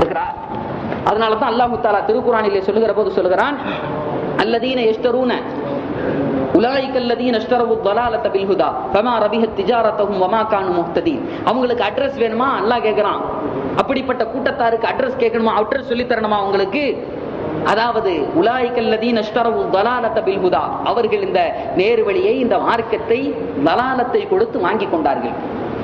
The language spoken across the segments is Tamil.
சொல்லுகிறார் அதனால தான் அல்லாஹு தாலா திருக்குறானிலே சொல்லுகிற போது சொல்லுகிறான் அல்லதீன எஷ்டரூன உலாய்க அல்லதீன அஷ்டரவு தலாலத பில் ஹுதா ஃபமா ரபிஹத் திஜாரத்தஹும் வமா கானு முஹ்ததீன் அவங்களுக்கு அட்ரஸ் வேணுமா அல்லாஹ் கேக்குறான் அப்படிப்பட்ட கூட்டத்தாருக்கு அட்ரஸ் கேட்கணுமா அட்ரஸ் சொல்லி தரணுமா உங்களுக்கு அதாவது உலாய்கல்லதீன் அஷ்டரவு தலாலத்த பில் ஹுதா அவர்கள் இந்த நேரு வழியை இந்த மார்க்கத்தை தலாலத்தை கொடுத்து வாங்கி கொண்டார்கள்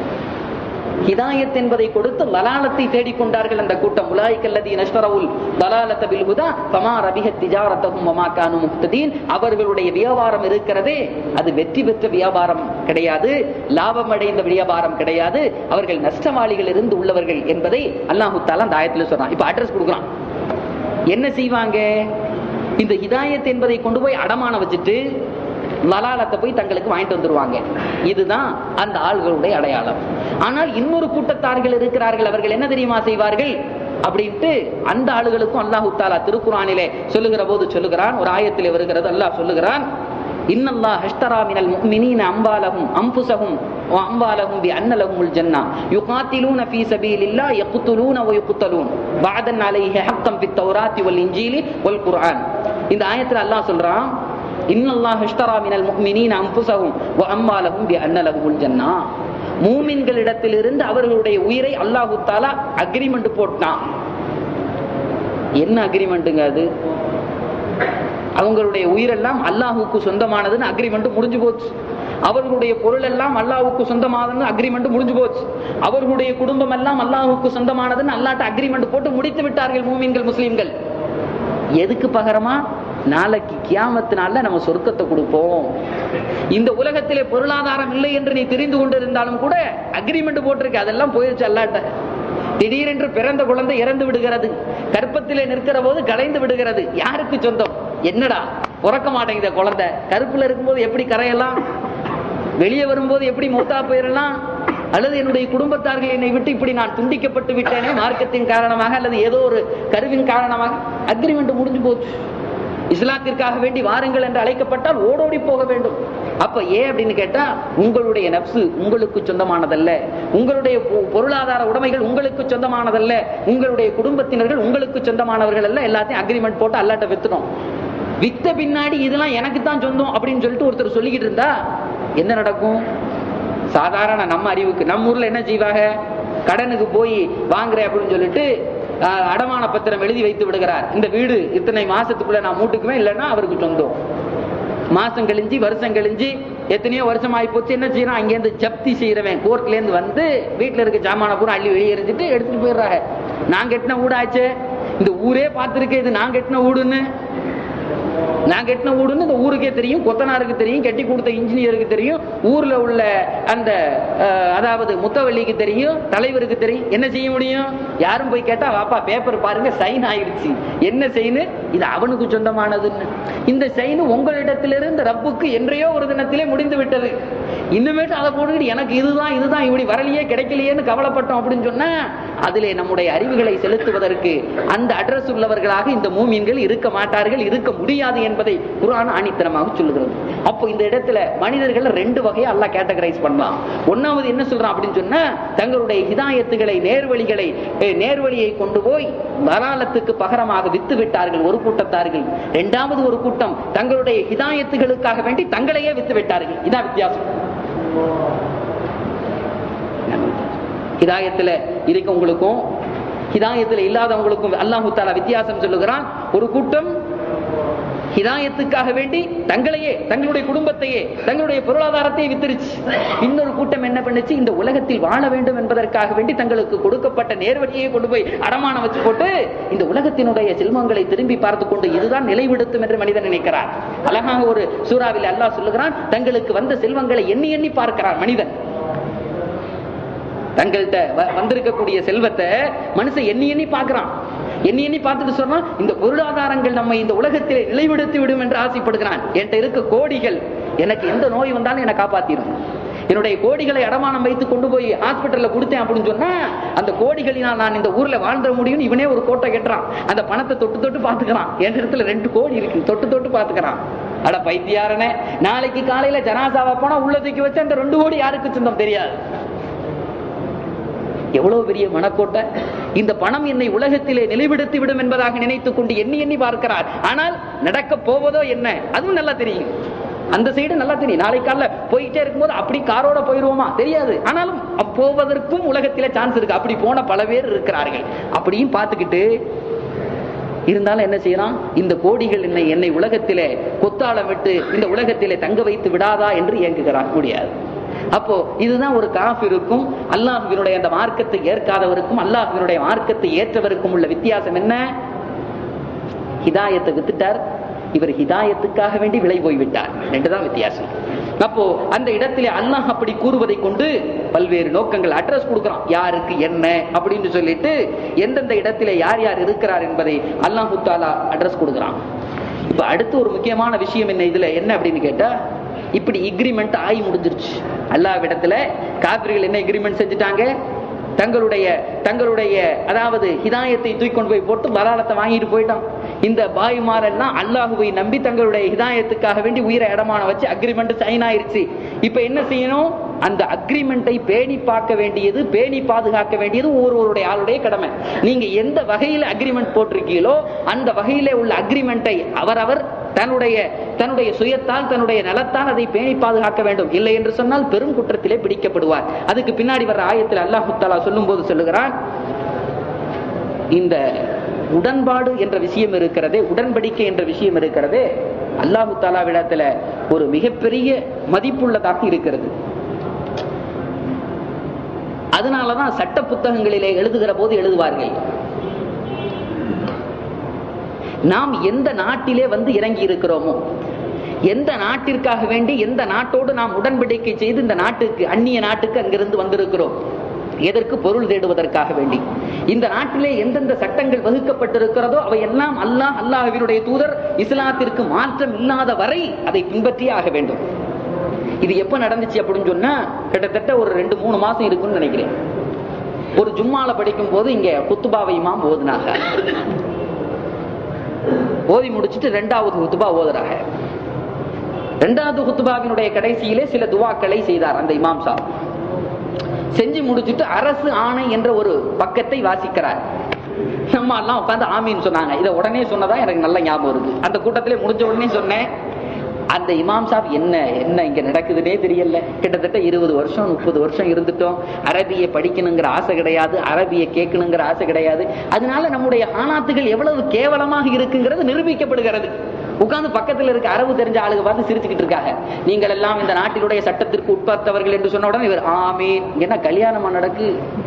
ஹிதாயத் என்பதை கொடுத்து லலாலத்தை தேடிக்கொண்டார்கள் அந்த கூட்டம் உலாய்கல்லதி நஷ்டரவுல் லலாலத்த பில்ஹுதா பமா ரபிஹத் திஜாரத்தஹும் வமா கானு முஹ்ததீன் அவர்களுடைய வியாபாரம் இருக்கிறதே அது வெற்றி பெற்ற வியாபாரம் கிடையாது லாபம் அடைந்த வியாபாரம் கிடையாது அவர்கள் நஷ்டவாளிகள் இருந்து உள்ளவர்கள் என்பதை அல்லாஹு தாலா அந்த ஆயத்துல சொல்றான் இப்ப அட்ரஸ் கொடுக்குறான் என்ன செய்வாங்க இந்த ஹிதாயத் என்பதை கொண்டு போய் அடமான வச்சுட்டு லலாலத்தை போய் தங்களுக்கு வாங்கிட்டு வந்துருவாங்க இதுதான் அந்த ஆள்களுடைய அடையாளம் ஆனால் இன்னொரு கூட்டத்தார்கள் இருக்கிறார்கள் அவர்கள் என்ன தெரியுமா செய்வார்கள் அப்படின்ட்டு அந்த ஆளுகளுக்கும் அல்லாஹு தாலா திருக்குறானிலே சொல்லுகிற போது சொல்லுகிறான் ஒரு ஆயத்திலே வருகிறது அல்லாஹ் சொல்லுகிறான் இன்னல்லாஹ் ஹஷ்தரா மினல் முஃமினீன அம்பாலஹும் அம்புசஹும் وأموالهم بأن لهم الجنة يقاتلون في سبيل الله يقتلون ويقتلون بعدا عليه حقا في التوراة والإنجيل والقرآن இந்த ஆயத்துல அல்லாஹ் சொல்றான் இன்னல்லாஹ் ஹஷ்தரா மினல் முஃமினீன அம்புசஹும் வஅம்வாலஹும் பிஅன்ன லஹுல் ஜன்னா மூமின்களிடத்திலிருந்து அவர்களுடைய உயிரை அல்லாஹு தாலா அக்ரிமெண்ட் போட்டான் என்ன அக்ரிமெண்ட்டுங்க அது அவங்களுடைய உயிரெல்லாம் அல்லாஹுக்கு சொந்தமானதுன்னு அக்ரிமெண்ட் முடிஞ்சு போச்சு அவர்களுடைய பொருள் எல்லாம் அல்லாஹுக்கு சொந்தமானதுன்னு அக்ரிமெண்ட் முடிஞ்சு போச்சு அவர்களுடைய குடும்பம் எல்லாம் அல்லாஹுக்கு சொந்தமானதுன்னு அல்லாட்ட அக்ரிமெண்ட் போட்டு முடித்து விட்டார்கள் மூமின்கள் முஸ்லிம்கள் எதுக்கு பகரமா நாளைக்கு கியாமத்தினால நம்ம சொர்க்கத்தை கொடுப்போம் இந்த உலகத்திலே பொருளாதாரம் இல்லை என்று நீ தெரிந்து கொண்டிருந்தாலும் கூட அக்ரிமெண்ட் போட்டிருக்க அதெல்லாம் போயிருச்சு அல்லாட்ட திடீரென்று பிறந்த குழந்தை இறந்து விடுகிறது கற்பத்திலே நிற்கிற போது கலைந்து விடுகிறது யாருக்கு சொந்தம் என்னடா உறக்க மாட்டேங்குத குழந்தை கருப்புல இருக்கும்போது எப்படி கரையலாம் வெளியே வரும்போது எப்படி மூத்தா போயிடலாம் அல்லது என்னுடைய குடும்பத்தார்கள் என்னை விட்டு இப்படி நான் துண்டிக்கப்பட்டு விட்டேனே மார்க்கத்தின் காரணமாக அல்லது ஏதோ ஒரு கருவின் காரணமாக அக்ரிமெண்ட் முடிஞ்சு போச்சு இஸ்லாத்திற்காக வேண்டி வாருங்கள் என்று அழைக்கப்பட்டால் ஓடோடி போக வேண்டும் அப்ப ஏன் அப்படின்னு கேட்டா உங்களுடைய நப்சு உங்களுக்கு சொந்தமானதல்ல உங்களுடைய பொ- பொருளாதார உடைமைகள் உங்களுக்கு சொந்தமானதல்ல உங்களுடைய குடும்பத்தினர்கள் உங்களுக்கு சொந்தமானவர்கள் அல்ல எல்லாத்தையும் அக்ரிமெண்ட் போட்டு அல்லாட்ட வித்துட்டோம் வித்த பின்னாடி இதெல்லாம் எனக்கு தான் சொந்தம் அப்படின்னு சொல்லிட்டு ஒருத்தர் சொல்லிக்கிட்டு இருந்தா என்ன நடக்கும் சாதாரண நம்ம அறிவுக்கு நம்ம ஊர்ல என்ன செய்வாங்க கடனுக்கு போய் வாங்குறேன் அப்படின்னு சொல்லிட்டு ஆஹ், அடமான பத்திரம் எழுதி வைத்து விடுகிறார் இந்த வீடு இத்தனை மாசத்துக்குள்ள நான் மூட்டுக்குவேன் இல்லைன்னா அவருக்கு சொந்தம் மாசம் கழிஞ்சு வருஷம் கழிஞ்சு எத்தனையோ வருஷம் ஆகி போச்சு என்ன செய்யறான் அங்கேருந்து ஜப்தி செய்யறவன் கோர்ட்ல இருந்து வந்து வீட்டுல இருக்க ஜாமான பூரா அள்ளி வெளியே எறிஞ்சிட்டு எடுத்துட்டு போயிடுறாங்க நான் கட்டின வீடாச்சே இந்த ஊரே பார்த்திருக்கேன் இது நான் கட்டின வீடுன்னு நான் கட்டின வீடுன்னு இந்த ஊருக்கே தெரியும் கொத்தனாருக்கு தெரியும் கட்டி கொடுத்த இன்ஜினியருக்கு தெரியும் ஊர்ல உள்ள அந்த அஹ், அதாவது முத்தவள்ளிக்கு தெரியும் தலைவருக்கு தெரியும் என்ன செய்ய முடியும் யாரும் போய் கேட்டா வாப்பா பேப்பர் பாருங்க சைன் ஆயிருச்சு என்ன சைன் இது அவனுக்கு சொந்தமானதுன்னு இந்த சைன் உங்களிடத்திலிருந்து ரப்புக்கு என்றையோ ஒரு தினத்திலே முடிந்து விட்டது இன்னுமேட்டு அதை போட்டுக்கிட்டு எனக்கு இதுதான் இதுதான் இப்படி வரலையே கிடைக்கலையேன்னு கவலைப்பட்டோம் அப்படின்னு சொன்னா அதிலே நம்முடைய அறிவுகளை செலுத்துவதற்கு அந்த அட்ரஸ் உள்ளவர்களாக இந்த மூமின்கள் இருக்க மாட்டார்கள் இருக்க முடியாது என்பதை குர்ஆன் ஆணித்தனமாக சொல்லுகிறது அப்போ இந்த இடத்துல மனிதர்கள் ரெண்டு வகையை அல்லாஹ் கேட்டகரைஸ் பண்ணலாம் ஒன்னாவது என்ன சொல்றான் அப்படின்னு சொன்னா தங்களுடைய ஹிதாயத்துகளை நேர்வழிகளை அஹ், நேர்வழியை கொண்டு போய் தலாலத்துக்கு பகரமாக வித்து விட்டார்கள் ஒரு கூட்டத்தார்கள் இரண்டாவது ஒரு கூட்டம் தங்களுடைய ஹிதாயத்துகளுக்காக வேண்டி தங்களையே வித்து விட்டார்கள் இதான் வித்தியாசம் ஹிதாயத்துல இருக்கவங்களுக்கும் ஹிதாயத்துல இல்லாதவங்களுக்கும் அல்லாஹு தாலா வித்தியாசம் சொல்லுகிறான் ஒரு கூட்டம் ஹிதாயத்துக்காக வேண்டி தங்களையே தங்களுடைய குடும்பத்தையே தங்களுடைய பொருளாதாரத்தை வித்துருச்சு இன்னொரு கூட்டம் என்ன பண்ணுச்சு இந்த உலகத்தில் வாழ வேண்டும் என்பதற்காக வேண்டி தங்களுக்கு கொடுக்கப்பட்ட நேர்வழியை கொண்டு போய் அடமானம் வச்சு போட்டு இந்த உலகத்தினுடைய செல்வங்களை திரும்பி பார்த்து கொண்டு இதுதான் நிலைவிடுத்தும் என்று மனிதன் நினைக்கிறான் அழகாக ஒரு சூறாவில் அல்லாஹ் சொல்லுகிறான் தங்களுக்கு வந்த செல்வங்களை எண்ணி எண்ணி பார்க்கிறான் மனிதன் தங்கள்கிட்ட வ- வந்திருக்கக்கூடிய செல்வத்தை மனுஷன் எண்ணி எண்ணி பார்க்கிறான் எண்ணி எண்ணி பார்த்துட்டு சொன்னா இந்த பொருளாதாரங்கள் நம்ம இந்த உலகத்தில் நிலைவிடுத்தி விடும் என்று ஆசைப்படுகிறான் என்கிட்ட இருக்க கோடிகள் எனக்கு எந்த நோய் வந்தாலும் என்னை காப்பாத்திடும் என்னுடைய கோடிகளை அடமானம் வைத்து கொண்டு போய் ஹாஸ்பிட்டல்ல கொடுத்தேன் அப்படின்னு சொன்னா அந்த கோடிகளினால் நான் இந்த ஊர்ல வாழ்ந்துட முடியும்னு இவனே ஒரு கோட்டை கட்டுறான் அந்த பணத்தை தொட்டு தொட்டு பாத்துக்கிறான் என் இடத்துல ரெண்டு கோடி இருக்கு தொட்டு தொட்டு பாத்துக்கிறான் அட பைத்தியாரனே நாளைக்கு காலையில ஜனாசாவா போனா உள்ள தூக்கி வச்சு அந்த ரெண்டு கோடி யாருக்கு சொந்தம் தெரியாது எவ்வளவு பெரிய மனக்கோட்டை இந்த பணம் என்னை உலகத்திலே நிலைப்படுத்தி விடும் என்பதாக நினைத்துக் கொண்டு எண்ணி எண்ணி பார்க்கிறார் ஆனால் நடக்க போவதோ என்ன அதுவும் நல்லா தெரியும் அந்த சைடு நல்லா தெரியும் நாளை காலைல போயிட்டே இருக்கும்போது அப்படி காரோட போயிருவோமா தெரியாது ஆனாலும் போவதற்கும் உலகத்திலே சான்ஸ் இருக்கு அப்படி போன பல பேர் இருக்கிறார்கள் அப்படியும் பார்த்துக்கிட்டு இருந்தாலும் என்ன செய்யறான் இந்த கோடிகள் என்னை என்னை உலகத்திலே கொத்தாளம் விட்டு இந்த உலகத்திலே தங்க வைத்து விடாதா என்று இயங்குகிறான் முடியாது அப்போ இதுதான் ஒரு காஃபிருக்கும் அல்லாஹுவினுடைய அந்த மார்க்கத்தை ஏற்காதவருக்கும் அல்லாஹுவினுடைய மார்க்கத்தை ஏற்றவருக்கும் உள்ள வித்தியாசம் என்ன ஹிதாயத்தை வித்துட்டார் இவர் ஹிதாயத்துக்காக வேண்டி விலை போய்விட்டார் ரெண்டுதான் வித்தியாசம் அப்போ அந்த இடத்திலே அல்லாஹ் அப்படி கூறுவதை கொண்டு பல்வேறு நோக்கங்கள் அட்ரஸ் கொடுக்கிறான் யாருக்கு என்ன அப்படின்னு சொல்லிட்டு எந்தெந்த இடத்திலே யார் யார் இருக்கிறார் என்பதை அல்லாஹு தாலா அட்ரஸ் கொடுக்கிறான் இப்ப அடுத்து ஒரு முக்கியமான விஷயம் என்ன இதுல என்ன அப்படின்னு கேட்டா இப்படி எக்ரிமெண்ட் ஆகி முடிஞ்சிருச்சு அல்லாவிடத்துல காபிரிகள் என்ன எக்ரிமெண்ட் செஞ்சுட்டாங்க தங்களுடைய தங்களுடைய அதாவது ஹிதாயத்தை தூக்கி கொண்டு போய் போட்டு பலாலத்தை வாங்கிட்டு போயிட்டான் இந்த பாய்மாரெல்லாம் அல்லாஹுவை நம்பி தங்களுடைய ஹிதாயத்துக்காக வேண்டி உயிரை இடமான வச்சு அக்ரிமெண்ட் சைன் ஆயிருச்சு இப்ப என்ன செய்யணும் அந்த அக்ரிமெண்ட்டை பேணி பார்க்க வேண்டியது பேணி பாதுகாக்க வேண்டியது ஒருவருடைய ஆளுடைய கடமை நீங்க எந்த வகையில அக்ரிமெண்ட் போட்டிருக்கீங்களோ அந்த வகையில உள்ள அக்ரிமெண்ட்டை அவரவர் தன்னுடைய தன்னுடைய சுயத்தால் தன்னுடைய நலத்தால் அதை பேணி பாதுகாக்க வேண்டும் இல்லை என்று சொன்னால் பெரும் குற்றத்திலே பிடிக்கப்படுவார் அதுக்கு பின்னாடி வர்ற ஆயத்தில் அல்லாஹு தாலா சொல்லும் போது சொல்லுகிறான் இந்த உடன்பாடு என்ற விஷயம் இருக்கிறதே உடன்படிக்கை என்ற விஷயம் இருக்கிறதே அல்லாஹு தாலாவிடத்துல ஒரு மிகப்பெரிய மதிப்புள்ளதாக இருக்கிறது அதனாலதான் சட்ட புத்தகங்களிலே எழுதுகிற போது எழுதுவார்கள் நாம் எந்த நாட்டிலே வந்து இறங்கி இருக்கிறோமோ எந்த நாட்டிற்காக வேண்டி எந்த நாட்டோடு நாம் உடன்படிக்கை செய்து இந்த நாட்டுக்கு அந்நிய நாட்டுக்கு அங்கிருந்து வந்திருக்கிறோம் எதற்கு பொருள் தேடுவதற்காக வேண்டி இந்த நாட்டிலே எந்தெந்த சட்டங்கள் வகுக்கப்பட்டிருக்கிறதோ அவை எல்லாம் அல்லாஹ் அல்லாஹ்வினுடைய தூதர் இஸ்லாத்திற்கு மாற்றம் இல்லாத வரை அதை பின்பற்றியே ஆக வேண்டும் இது எப்ப நடந்துச்சு அப்படின்னு சொன்னா கிட்டத்தட்ட ஒரு ரெண்டு மூணு மாசம் இருக்கும்னு நினைக்கிறேன் ஒரு ஜும்மால படிக்கும் போது இங்க குத்துபாவை இமாம் ஓதுனாங்க ஓதி முடிச்சுட்டு ரெண்டாவது குத்துபா ஓதுறாங்க ரெண்டாவது குத்துபாவினுடைய கடைசியிலே சில துவாக்களை செய்தார் அந்த இமாம் சாப் செஞ்சு முடிச்சுட்டு அரசு ஆணை என்ற ஒரு பக்கத்தை வாசிக்கிறார் நம்ம எல்லாம் உட்காந்து ஆமின்னு சொன்னாங்க இதை உடனே சொன்னதா எனக்கு நல்ல ஞாபகம் இருக்கு அந்த கூட்டத்திலே முடிஞ்ச உடனே சொன்னேன் அந்த இமாம் சாப் என்ன என்ன இங்க நடக்குதுன்னே தெரியல கிட்டத்தட்ட இருபது வருஷம் முப்பது வருஷம் இருந்துட்டோம் அரபியை படிக்கணுங்கிற ஆசை கிடையாது அரபியை கேட்கணுங்கிற ஆசை கிடையாது அதனால நம்முடைய ஆனாத்துகள் எவ்வளவு கேவலமாக இருக்குங்கிறது நிரூபிக்கப்படுகிறது உட்கார்ந்து பக்கத்துல இருக்க அரபு தெரிஞ்ச ஆளுங்க பார்த்து சிரிச்சுக்கிட்டு இருக்காங்க நீங்கள் எல்லாம் இந்த நாட்டினுடைய சட்டத்திற்கு உட்பட்டவர்கள் என்று சொன்ன உடனே இவர் ஆமீன் என்ன கல்யாணமா நடக்கு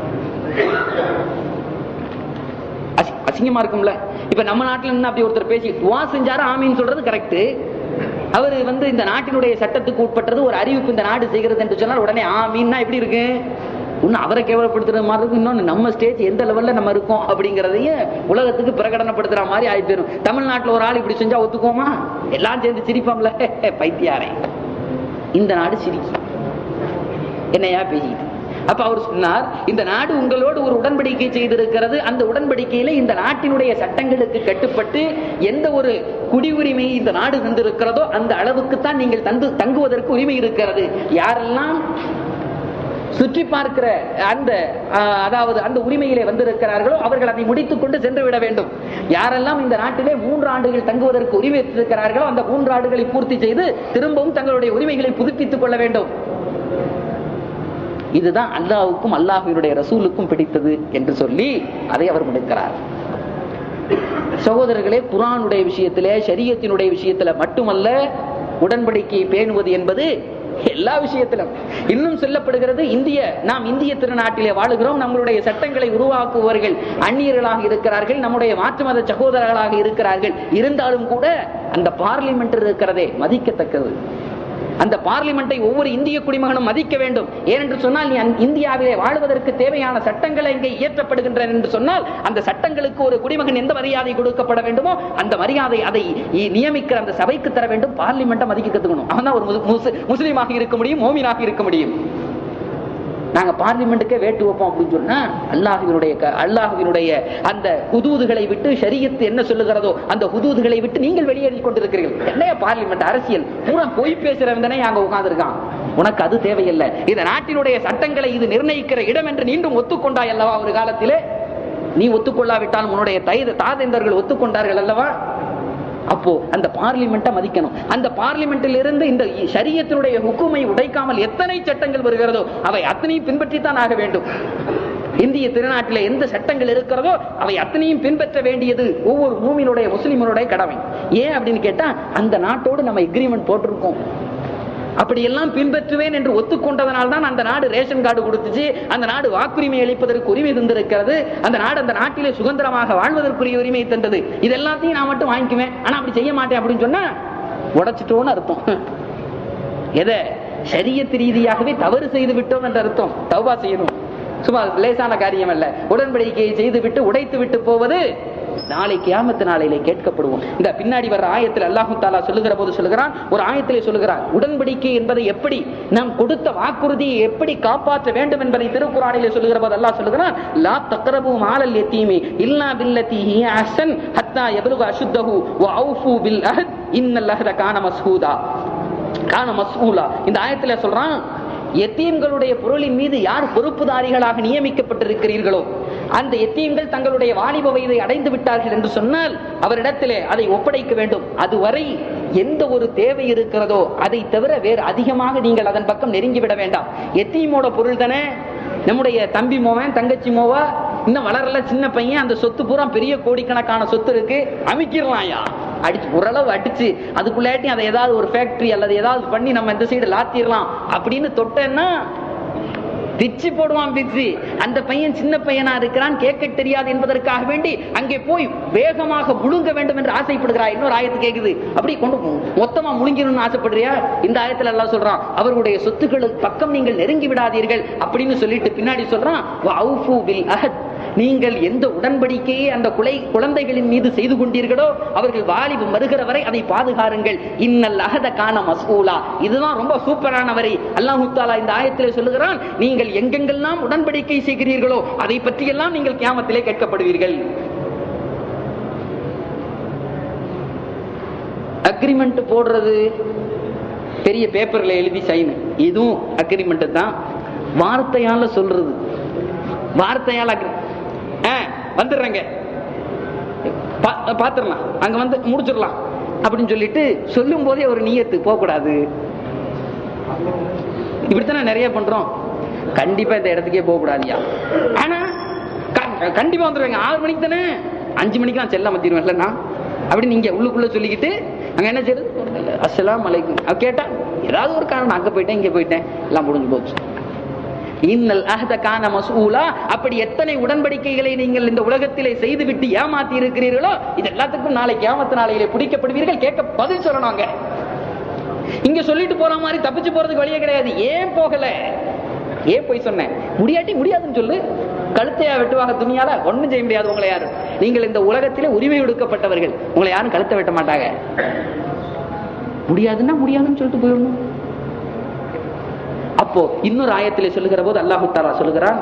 அசி- அசிங்கமா இருக்கும்ல இப்ப நம்ம நாட்டுல இருந்து அப்படி ஒருத்தர் பேசி துவா செஞ்சாரு ஆமீன் சொல்றது கரெக்ட் அவர் வந்து இந்த நாட்டினுடைய சட்டத்துக்கு உட்பட்டது ஒரு அறிவிப்பு இந்த நாடு செய்கிறது என்று சொன்னால் உடனே ஆமீன்னா எப்படி இருக்கு இன்னும் அவரை கேவலப்படுத்துறது மாதிரி இருக்கும் இன்னொன்னு நம்ம ஸ்டேஜ் எந்த லெவல்ல நம்ம இருக்கோம் அப்படிங்கறதையும் உலகத்துக்கு பிரகடனப்படுத்துற மாதிரி ஆகி போயிரும் தமிழ்நாட்டுல ஒரு ஆள் இப்படி செஞ்சா ஒத்துக்குவோமா எல்லாம் சேர்ந்து சிரிப்போம்ல பைத்தியாரே இந்த நாடு சிரிக்கும் என்னையா பேசிக்கிட்டு அப்ப அவர் சொன்னார் இந்த நாடு உங்களோடு ஒரு உடன்படிக்கை செய்திருக்கிறது அந்த உடன்படிக்கையில இந்த நாட்டினுடைய சட்டங்களுக்கு கட்டுப்பட்டு எந்த ஒரு குடியுரிமை இந்த நாடு தந்திருக்கிறதோ அந்த அளவுக்கு தான் நீங்கள் தந்து தங்குவதற்கு உரிமை இருக்கிறது யாரெல்லாம் சுற்றி பார்க்கிற அந்த ஆஹ், அதாவது அந்த உரிமையிலே வந்திருக்கிறார்களோ அவர்கள் அதை முடித்துக் கொண்டு சென்று விட வேண்டும் யாரெல்லாம் இந்த நாட்டிலே மூன்று ஆண்டுகள் தங்குவதற்கு உரிமை இருக்கிறார்களோ அந்த மூன்று ஆண்டுகளை பூர்த்தி செய்து திரும்பவும் தங்களுடைய உரிமைகளை புதுப்பித்துக் கொள்ள வேண்டும் இதுதான் அல்லாஹ்வுக்கும் அல்லாஹ்வினுடைய ரசூலுக்கும் பிடித்தது என்று சொல்லி அதை அவர் முடிக்கிறார் சகோதரர்களே குர்ஆனுடைய விஷயத்திலே ஷரியத்தினுடைய விஷயத்துல மட்டுமல்ல உடன்படிக்கையை பேணுவது என்பது எல்லா விஷயத்திலும் இன்னும் சொல்லப்படுகிறது இந்திய நாம் இந்திய திருநாட்டிலே வாழுகிறோம் நம்மளுடைய சட்டங்களை உருவாக்குபவர்கள் அந்நியர்களாக இருக்கிறார்கள் நம்முடைய மாற்று மத சகோதரர்களாக இருக்கிறார்கள் இருந்தாலும் கூட அந்த பார்லிமெண்ட் இருக்கிறதே மதிக்கத்தக்கது அந்த பார்லிமெண்டை ஒவ்வொரு இந்திய குடிமகனும் மதிக்க வேண்டும் ஏனென்று சொன்னால் நீ அந்த இந்தியாவிலே வாழ்வதற்கு தேவையான சட்டங்கள் இங்கே இயற்றப்படுகின்றன என்று சொன்னால் அந்த சட்டங்களுக்கு ஒரு குடிமகன் எந்த மரியாதை கொடுக்கப்பட வேண்டுமோ அந்த மரியாதை அதை இ- நியமிக்கிற அந்த சபைக்கு தர வேண்டும் பார்லிமெண்ட்டை மதிக்க கத்துக்கணும் அவன் தான் ஒரு முஸ்- முஸ்- முஸ்லீமாக இருக்க முடியும் மோமினாக இருக்க முடியும் நாங்க பார்லிமெண்ட்டுக்கே வேட்டு வைப்போம் அப்படின்னு சொன்னா அல்லாஹுவினுடைய க- அல்லாஹுவினுடைய அந்த ஹுதூதுகளை விட்டு ஷரியத்து என்ன சொல்லுகிறதோ அந்த ஹுதூதுகளை விட்டு நீங்கள் வெளியேறி கொண்டிருக்கிறீர்கள் என்னைய பார்லிமெண்ட் அரசியல் பூரா பொய் பேசுறவன் தானே அங்க உட்கார்ந்திருக்கான் உனக்கு அது தேவையில்லை இந்த நாட்டினுடைய சட்டங்களை இது நிர்ணயிக்கிற இடம் என்று நீண்டும் ஒத்துக்கொண்டாய் அல்லவா ஒரு காலத்திலே நீ ஒத்துக்கொள்ளாவிட்டாலும் உன்னுடைய தை- தாதேந்தர்கள் ஒத்துக்கொண்டார்கள் அல்லவா அப்போ அந்த பார்லிமெண்ட்டை மதிக்கணும் அந்த பார்லிமெண்டில் இருந்து இந்த சரியத்தினுடைய ஹுக்குமை உடைக்காமல் எத்தனை சட்டங்கள் வருகிறதோ அவை அத்தனையும் பின்பற்றித்தான் ஆக வேண்டும் இந்திய திருநாட்டில் எந்த சட்டங்கள் இருக்கிறதோ அவை அத்தனையும் பின்பற்ற வேண்டியது ஒவ்வொரு மூமினுடைய முஸ்லிமனுடைய கடமை ஏன் அப்படின்னு கேட்டா அந்த நாட்டோடு நம்ம எக்ரிமெண்ட் போட்டிருக்கோம் அப்படி எல்லாம் பின்பற்றுவேன் என்று ஒத்துக்கொண்டதனால் தான் அந்த நாடு ரேஷன் கார்டு கொடுத்துச்சு அந்த நாடு வாக்குரிமை அளிப்பதற்கு உரிமை தந்திருக்கிறது அந்த நாடு அந்த நாட்டிலே சுதந்திரமாக வாழ்வதற்குரிய உரிமை தந்தது இது எல்லாத்தையும் நான் மட்டும் வாங்கிக்குவேன் ஆனா அப்படி செய்ய மாட்டேன் அப்படின்னு சொன்னா உடைச்சிட்டோன்னு அர்த்தம் எதை சரியத்து ரீதியாகவே தவறு செய்து விட்டோம் என்ற அர்த்தம் தௌபா செய்யணும் சும்மா லேசான காரியம் அல்ல உடன்படிக்கையை செய்து விட்டு உடைத்து விட்டு போவது நாளை கியாமத்து நாளையிலே கேட்கப்படுவோம் இந்த பின்னாடி வர்ற ஆயத்தில் அல்லாஹு தாலா சொல்லுகிற போது சொல்லுகிறான் ஒரு ஆயத்திலே சொல்லுகிறான் உடன்படிக்கை என்பதை எப்படி நாம் கொடுத்த வாக்குறுதியை எப்படி காப்பாற்ற வேண்டும் என்பதை திருக்குறானிலே சொல்லுகிற போது அல்லாஹ் சொல்லுகிறான் லா தக்ரபு மாலல் யத்தீமி இல்லா பில்லதி ஹிய அஹ்சன் ஹத்தா யப்லுக அஷுத்தஹு வ அவ்ஃபு பில் அஹத் இன்னல் அஹத கான மஸ்ஹூதா கான மஸ்ஊலா இந்த ஆயத்துல சொல்றான் எத்தீம்களுடைய பொருளின் மீது யார் பொறுப்புதாரிகளாக நியமிக்கப்பட்டிருக்கிறீர்களோ அந்த எத்தீம்கள் தங்களுடைய வாலிப வயதை அடைந்து விட்டார்கள் என்று சொன்னால் அவரிடத்திலே அதை ஒப்படைக்க வேண்டும் அதுவரை எந்த ஒரு தேவை இருக்கிறதோ அதை தவிர வேறு அதிகமாக நீங்கள் அதன் பக்கம் நெருங்கி விட வேண்டாம் எத்தீமோட பொருள் தானே நம்முடைய தம்பி மோவன் தங்கச்சி மோவா இன்னும் வளரல சின்ன பையன் அந்த சொத்து பூரா பெரிய கோடிக்கணக்கான சொத்து இருக்கு அமைக்கிடலாம்யா அடிச்சு ஓரளவு அடிச்சு அதுக்குள்ளாட்டி அதை ஏதாவது ஒரு ஃபேக்டரி அல்லது ஏதாவது பண்ணி நம்ம இந்த சைடு லாத்திரலாம் அப்படின்னு தொட்டேன்னா பிச்சு போடுவான் பிச்சு அந்த பையன் சின்ன பையனா இருக்கிறான் கேட்க தெரியாது என்பதற்காக வேண்டி அங்கே போய் வேகமாக முழுங்க வேண்டும் என்று ஆசைப்படுகிறாய் இன்னொரு ஆயத்து கேக்குது அப்படி கொண்டு போ. மொத்தமா முழுங்கிடணும்னு ஆசைப்படுறியா இந்த ஆயத்துல எல்லாம் சொல்றான் அவர்களுடைய சொத்துக்களுக்கு பக்கம் நீங்கள் நெருங்கி விடாதீர்கள் அப்படின்னு சொல்லிட்டு பின்னாடி சொல்றான் "வஅவ்ஃபு பில் அஹத்." நீங்கள் எந்த உடன்படிக்கையை அந்த குலை குழந்தைகளின் மீது செய்து கொண்டீர்களோ அவர்கள் வாலிபம் வருகிற வரை அதை பாதுகாருங்கள் இன்னல் அகத காண மசூலா இதுதான் ரொம்ப சூப்பரான வரை அல்லாஹு தாலா இந்த ஆயத்திலே சொல்லுகிறான் நீங்கள் எங்கெங்கெல்லாம் உடன்படிக்கை செய்கிறீர்களோ அதை பற்றியெல்லாம் நீங்கள் கியாமத்திலே கேட்கப்படுவீர்கள் அக்ரிமெண்ட் போடுறது பெரிய பேப்பர்ல எழுதி சைன் இதுவும் அக்ரிமெண்ட் தான் வார்த்தையால சொல்றது வார்த்தையால agree- ஆ, வந்துடுறேங்க பா- பாத்துரலாம் அங்க வந்து முடிச்சிடலாம் அப்படின்னு சொல்லிட்டு சொல்லும் போதே ஒரு நியத்து போக கூடாது இப்படித்தானே நிறைய பண்றோம் கண்டிப்பா இந்த இடத்துக்கே போக கூடாதியா ஆனா க- கண்டிப்பா வந்துருவாங்க ஆறு மணிக்கு தானே அஞ்சு மணிக்கு நான் செல்ல மத்திடுவேன் இல்லைன்னா அப்படி நீங்க உள்ளுக்குள்ள சொல்லிக்கிட்டு அங்க என்ன செய்யுது அஸ்ஸலாம் அலைக்கும் அவ கேட்டா ஏதாவது ஒரு காரணம் அங்க போயிட்டேன் இங்க போயிட்டேன் எல்லாம் முடிஞ்சு போச்சு இன்னல் அஹத கான மசூலா அப்படி எத்தனை உடன்படிக்கைகளை நீங்கள் இந்த உலகத்திலே செய்துவிட்டு ஏமாத்தி இருக்கிறீர்களோ இது எல்லாத்துக்கும் நாளை கியாமத்து நாளையிலே பிடிக்கப்படுவீர்கள் கேட்க பதில் சொல்லணுங்க இங்க சொல்லிட்டு போற மாதிரி தப்பிச்சு போறதுக்கு வழியே கிடையாது ஏன் போகல ஏன் போய் சொன்னேன் முடியாட்டி முடியாதுன்னு சொல்லு கழுத்தையா வெட்டுவாங்க துணியால ஒண்ணும் செய்ய முடியாது உங்களை யாரும் நீங்கள் இந்த உலகத்திலே உரிமை ஒடுக்கப்பட்டவர்கள் உங்களை யாரும் கழுத்தை வெட்ட மாட்டாங்க முடியாதுன்னா முடியாதுன்னு சொல்லிட்டு போயிடணும் அப்போ இன்னொரு ஆயத்திலே சொல்லுகிற போது அல்லாஹு தாலா சொல்லுகிறான்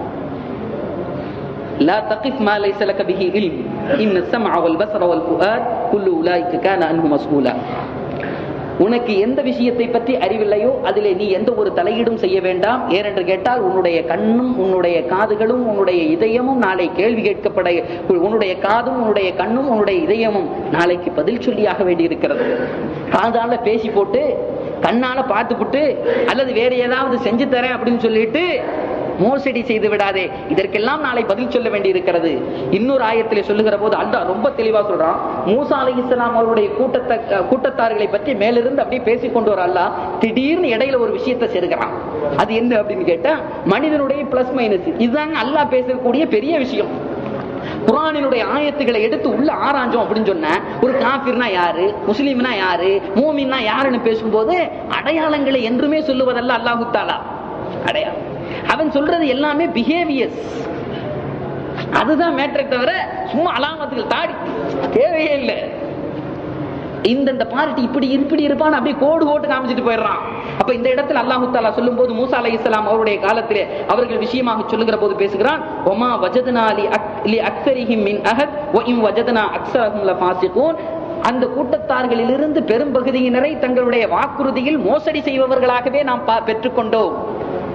لا تقف ما ليس لك به علم إن السمع والبصر والفؤاد كل أولئك كان عنه مسؤولا உனக்கு எந்த விஷயத்தை பற்றி அறிவில்லையோ அதிலே நீ எந்த ஒரு தலையீடும் செய்ய வேண்டாம் ஏனென்று கேட்டால் உன்னுடைய கண்ணும் உன்னுடைய காதுகளும் உன்னுடைய இதயமும் நாளை கேள்வி கேட்கப்பட உன்னுடைய காதும் உன்னுடைய கண்ணும் உன்னுடைய இதயமும் நாளைக்கு பதில் சொல்லியாக வேண்டியிருக்கிறது காதால பேசி போட்டு கண்ணால பார்த்துப்புட்டு அல்லது வேற ஏதாவது செஞ்சு தரேன் அப்படின்னு சொல்லிட்டு மோசடி செய்து விடாதே இதற்கெல்லாம் நாளை பதில் சொல்ல வேண்டி இருக்கிறது இன்னொரு ஆயத்திலே சொல்லுகிற போது அல்லாஹ் ரொம்ப தெளிவா சொல்றான் மூசா அலை இஸ்லாம் அவருடைய கூட்டத்தை கூட்டத்தார்களை பற்றி மேலிருந்து அப்படியே பேசிக் கொண்டு வர அல்லாஹ் திடீர்னு இடையில ஒரு விஷயத்தை சேர்க்கிறான் அது என்ன அப்படின்னு கேட்டா மனிதனுடைய பிளஸ் மைனஸ் இதுதாங்க அல்லாஹ் பேசக்கூடிய பெரிய விஷயம் குரானினுடைய ஆயத்துக்களை எடுத்து உள்ள ஆராய்ஞ்சோம் அப்படின்னு சொன்ன ஒரு காபிர்னா யாரு முஸ்லீம்னா யாரு மூமின்னா யாருன்னு பேசும்போது அடையாளங்களை என்றுமே சொல்லுவதல்ல அல்லாஹு தாலா அடையாளம் அவன் சொல்றது எல்லாமே பிஹேவியர்ஸ் அதுதான் மேட்ரை தவிர சும்மா அலாமத்துகள் தாடி தேவையே இல்லை இந்தந்த பார்ட்டி இப்படி இப்படி இருப்பான்னு அப்படியே கோடு போட்டு காமிச்சிட்டு போயிடுறான் அப்ப இந்த இடத்துல அல்லாஹு தாலா சொல்லும் போது மூசா அலை இஸ்லாம் அவருடைய காலத்திலே அவர்கள் விஷயமாக சொல்லுகிற போது பேசுகிறான் ஒமா வஜதனா லி அக் லி அக்ஸரிஹிம் மின் அஹத் வ இம் வஜதனா அக்ஸரஹும் லஃபாசிகூன் அந்த கூட்டத்தார்களிலிருந்து பெரும்பகுதியினரை தங்களுடைய வாக்குறுதியில் மோசடி செய்பவர்களாகவே நாம் பா- பெற்றுக்கொண்டோம்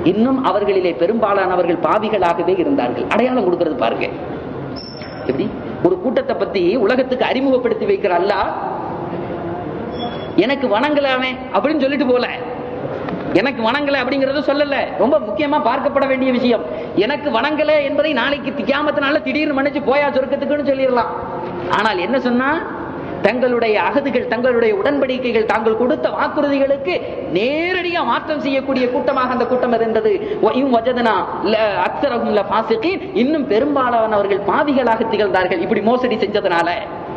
இன்னும் அவர்களிலே பெரும்பாலானவர்கள் பாவிகளாகவே இருந்தார்கள் அடையாளம் கொடுக்கிறது பாருங்க எப்படி ஒரு கூட்டத்தை பத்தி உலகத்துக்கு அறிமுகப்படுத்தி வைக்கிற அல்லாஹ் எனக்கு வணங்கலாமே அப்படின்னு சொல்லிட்டு போல எனக்கு வணங்கல அப்படிங்கறத சொல்லல ரொம்ப முக்கியமா பார்க்கப்பட வேண்டிய விஷயம் எனக்கு வணங்கல என்பதை நாளைக்கு தியாமத்தினால திடீர்னு மன்னிச்சு போயா சொர்க்கத்துக்குன்னு சொல்லிடலாம் ஆனால் என்ன சொன்னா தங்களுடைய அகதுகள் தங்களுடைய உடன்படிக்கைகள் தாங்கள் கொடுத்த வாக்குறுதிகளுக்கு நேரடியா மாற்றம் செய்யக்கூடிய கூட்டமாக அந்த கூட்டம் இருந்தது வயும் வஜதனா ல- அக்ஸரஹும் லஃபாசிகீன். இன்னும் பெரும்பாலானவர்கள் பாவிகளாக திகழ்ந்தார்கள் இப்படி மோசடி செஞ்சதுனால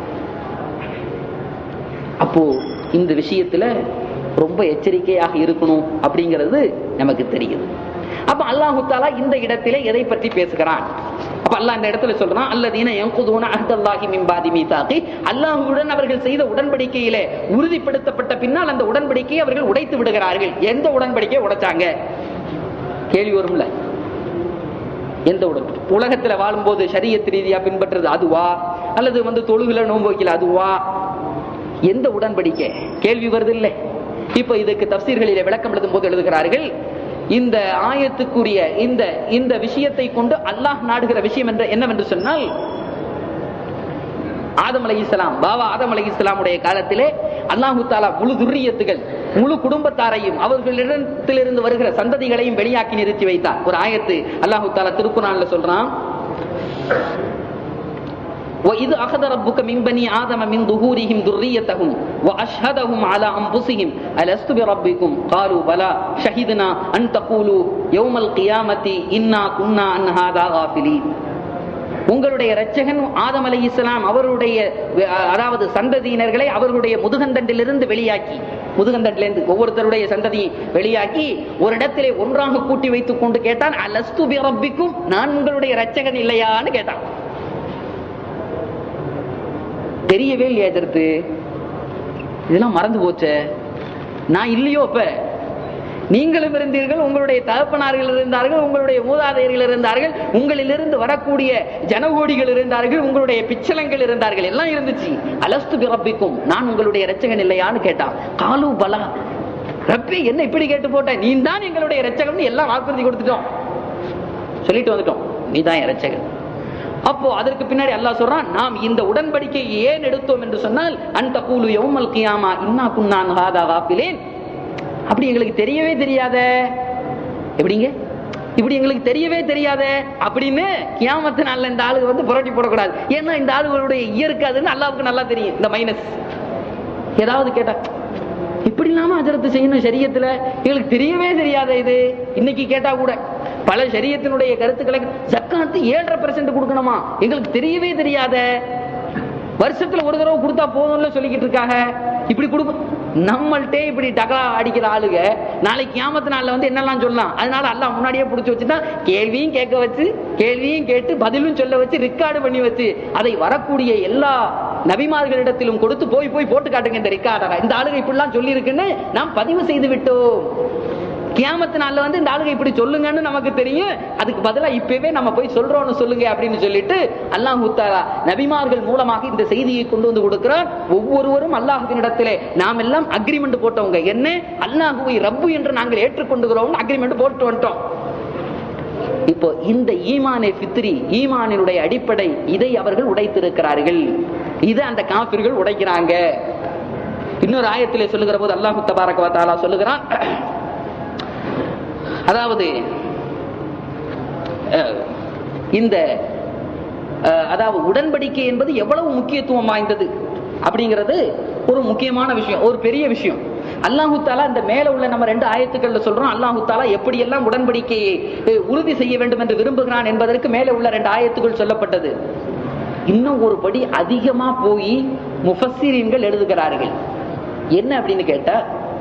அப்போ இந்த விஷயத்துல ரொம்ப எச்சரிக்கையாக இருக்கணும் அப்படிங்கிறது நமக்கு தெரியுது அப்ப அல்லாஹு தாலா இந்த இடத்திலே எதை பற்றி பேசுகிறான் அப்ப அல்லாஹ் இந்த இடத்துல சொல்றான் அல்லதீன யன்குதுன அஹ்தல்லாஹி மின் பாதி மீசாகி அல்லாஹ்வுடன் அவர்கள் செய்த உடன்படிக்கையிலே உறுதிப்படுத்தப்பட்ட பின்னால் அந்த உடன்படிக்கையை அவர்கள் உடைத்து விடுகிறார்கள் எந்த உடன்படிக்கையை உடைச்சாங்க கேள்வி வரும்ல எந்த உடல் உலகத்துல வாழும்போது ஷரியத் ரீதியா பின்பற்றுறது அதுவா அல்லது வந்து தொழுகுல நோன்பு வைக்கல அதுவா எந்த உடன்படிக்கை கேள்வி வருது இல்லை இப்ப இதுக்கு தப்சீர்களிலே விளக்கம் எழுதும் போது எழுதுகிறார்கள் இந்த ஆயத்துக்குரிய இந்த இந்த விஷயத்தை கொண்டு அல்லாஹ் நாடுகிற விஷயம் என்ற என்னவென்று சொன்னால் ஆதம் அலை இஸ்லாம் பாபா ஆதம் அலை இஸ்லாமுடைய காலத்திலே அல்லாஹு தாலா முழு துர்ரியத்துகள் முழு குடும்பத்தாரையும் அவர்களிடத்திலிருந்து வருகிற சந்ததிகளையும் வெளியாக்கி நிறுத்தி வைத்தார் ஒரு ஆயத்து அல்லாஹு தாலா திருக்குறான்ல சொல்றான் وإذ أخذ ربك من بني آدم من ظهورهم ذريتهم وأشهدهم على أنفسهم ألست بربكم قالوا بلى شهدنا أن تقولوا يوم القيامة إنا كنا عن هذا غافلين உங்களுடைய இரட்சகன் ஆதம் அலை இஸ்லாம் அவருடைய அஹ், அதாவது சந்ததியினர்களை அவர்களுடைய முதுகந்தண்டிலிருந்து வெளியாக்கி முதுகந்தண்டிலிருந்து ஒவ்வொருத்தருடைய சந்ததியை வெளியாக்கி ஒரு இடத்திலே ஒன்றாக கூட்டி வைத்துக் கொண்டு கேட்டான் அலஸ்து பி ரப்பிக்கும் நான் உங்களுடைய இரட்சகன் இல்லையான்னு கேட்டான் தெரியவே இல்லையா எதிர்த்து இதெல்லாம் மறந்து போச்சே நான் இல்லையோ அப்ப நீங்களும் இருந்தீர்கள் உங்களுடைய தகப்பனார்கள் இருந்தார்கள் உங்களுடைய மூதாதையர்கள் இருந்தார்கள் உங்களிலிருந்து வரக்கூடிய ஜனகோடிகள் இருந்தார்கள் உங்களுடைய பிச்சலங்கள் இருந்தார்கள் எல்லாம் இருந்துச்சு அலஸ்து பிறப்பிக்கும் நான் உங்களுடைய இரட்சகன் இல்லையான்னு கேட்டான் காலு பலா ரப்பி என்ன இப்படி கேட்டு போட்ட நீ தான் எங்களுடைய இரட்சகன் எல்லாம் வாக்குறுதி கொடுத்துட்டோம் சொல்லிட்டு வந்துட்டோம் நீ தான் இரட்சகன் அப்போ அதற்கு பின்னாடி அல்லாஹ் சொல்றான் நாம் இந்த உடன்படிக்கையை ஏன் எடுத்தோம் என்று சொன்னால் அந்த கூலு யௌமல் கியாமா இன்னா குன்னான் ஹாதா காஃபிலேன் அப்படி எங்களுக்கு தெரியவே தெரியாத எப்படிங்க இப்படி எங்களுக்கு தெரியவே தெரியாத அப்படின்னு கியாமத்து நாள்ல இந்த ஆளுங்க வந்து புரட்டி போடக்கூடாது ஏன்னா இந்த ஆளுகளுடைய இயற்கை அதுன்னு அல்லாவுக்கு நல்லா தெரியும் இந்த மைனஸ் ஏதாவது கேட்டா இப்படி இல்லாம அஜரத்து செய்யணும் சரியத்துல எங்களுக்கு தெரியவே தெரியாத இது இன்னைக்கு கேட்டா கூட பல சரியத்தினுடைய கருத்துக்களை ஜக்காத்து ஏழரை பெர்சென்ட் கொடுக்கணுமா எங்களுக்கு தெரியவே தெரியாத வருஷத்துல ஒரு தடவை கொடுத்தா போதும்ல சொல்லிக்கிட்டு இருக்காங்க இப்படி கொடுக்கும் நம்மள்ட்டே இப்படி டகா அடிக்கிற ஆளுங்க நாளைக்கு கியாமத்து நாள்ல வந்து என்னெல்லாம் சொல்லலாம் அதனால அல்லாஹ் முன்னாடியே புடிச்சு வச்சுதான் கேள்வியும் கேட்க வச்சு கேள்வியும் கேட்டு பதிலும் சொல்ல வச்சு ரெக்கார்டு பண்ணி வச்சு அதை வரக்கூடிய எல்லா நபிமார்களிடத்திலும் கொடுத்து போய் போய் போட்டு காட்டுங்க இந்த ரெக்கார்டை இந்த ஆளுங்க இப்படிலாம் சொல்லி இருக்குன்னு நாம் பதிவு செய்து விட்டோம் கியாமத்து நாள்ல வந்து இந்த ஆளுங்க இப்படி சொல்லுங்கன்னு நமக்கு தெரியும் அதுக்கு பதிலா இப்பவே நம்ம போய் சொல்றோம்னு சொல்லுங்க அப்படின்னு சொல்லிட்டு அல்லாஹ் தாலா நபிமார்கள் மூலமாக இந்த செய்தியை கொண்டு வந்து கொடுக்கிறார் ஒவ்வொருவரும் அல்லாஹுவினிடத்திலே நாம் எல்லாம் அக்ரிமெண்ட் போட்டவங்க என்ன அல்லாஹுவை ரப்பு என்று நாங்கள் ஏற்றுக்கொண்டுகிறோம் அக்ரிமெண்ட் போட்டு வந்துட்டோம் இப்போ இந்த ஈமானே பித்ரி ஈமானினுடைய அடிப்படை இதை அவர்கள் உடைத்திருக்கிறார்கள் இதை அந்த காபிர்கள் உடைக்கிறாங்க இன்னொரு ஆயத்திலே சொல்லுகிற போது அல்லாஹு தபாரக தாலா சொல்லுகிறான் அதாவது அஹ், இந்த அஹ், அதாவது உடன்படிக்கை என்பது எவ்வளவு முக்கியத்துவம் வாய்ந்தது அப்படிங்கிறது ஒரு முக்கியமான விஷயம் ஒரு பெரிய விஷயம் அல்லாஹு தாலா இந்த மேல உள்ள நம்ம ரெண்டு ஆயத்துக்கள்ல சொல்றோம் அல்லாஹு தாலா எப்படி எல்லாம் உடன்படிக்கையை அஹ், உறுதி செய்ய வேண்டும் என்று விரும்புகிறான் என்பதற்கு மேல உள்ள ரெண்டு ஆயத்துக்கள் சொல்லப்பட்டது இன்னும் ஒரு படி அதிகமா போய் முஃபஸ்ஸிரீன்கள் எழுதுகிறார்கள் என்ன அப்படின்னு கேட்டா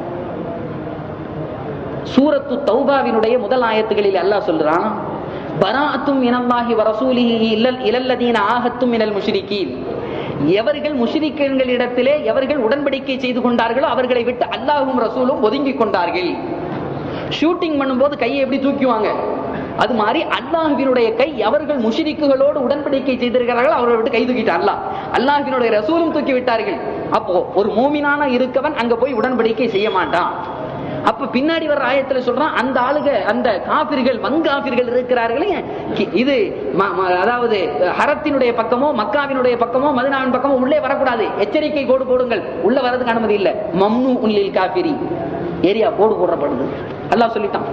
சூரத்து தௌபாவினுடைய முதல் ஆயத்துகளில் அல்லாஹ் சொல்றான் பராத்தும் இனல்லாஹி வரசூலிஹி இல்லல் இலல்லதீன ஆகத்தும் மினல் முஷ்ரிகீன் எவர்கள் முஷ்ரிக்கீன்களிடத்திலே எவர்கள் உடன்படிக்கை செய்து கொண்டார்களோ அவர்களை விட்டு அல்லாஹ்வும் ரசூலும் ஒதுங்கி கொண்டார்கள் ஷூட்டிங் பண்ணும்போது கையை எப்படி தூக்குவாங்க அது மாதிரி அல்லாஹ்வினுடைய கை அவர்கள் முஷிரிக்குகளோடு உடன்படிக்கை செய்திருக்கிறார்கள் அவர்களை விட்டு கை தூக்கிட்டார் அல்லாஹ் அல்லாஹ்வினுடைய ரசூலும் தூக்கி விட்டார்கள் அப்போ ஒரு மூமினான இருக்கவன் அங்க போய் உடன்படிக்கை செய்ய மாட்டான் அப்ப பின்னாடி வர்ற ஆயத்துல சொல்றான் அந்த ஆளுக அந்த காபிர்கள் வங்காபிர்கள் இருக்கிறார்களே கி- இது ம- ம- அதாவது ஹரத்தினுடைய பக்கமோ மக்காவினுடைய பக்கமோ மதினாவின் பக்கமோ உள்ளே வரக்கூடாது எச்சரிக்கை கோடு போடுங்கள் உள்ள வரதுக்கு அனுமதி இல்ல மம்னு உன்லில் காபிரி ஏரியா போடு போடப்படுது அல்லாஹ் சொல்லிட்டான்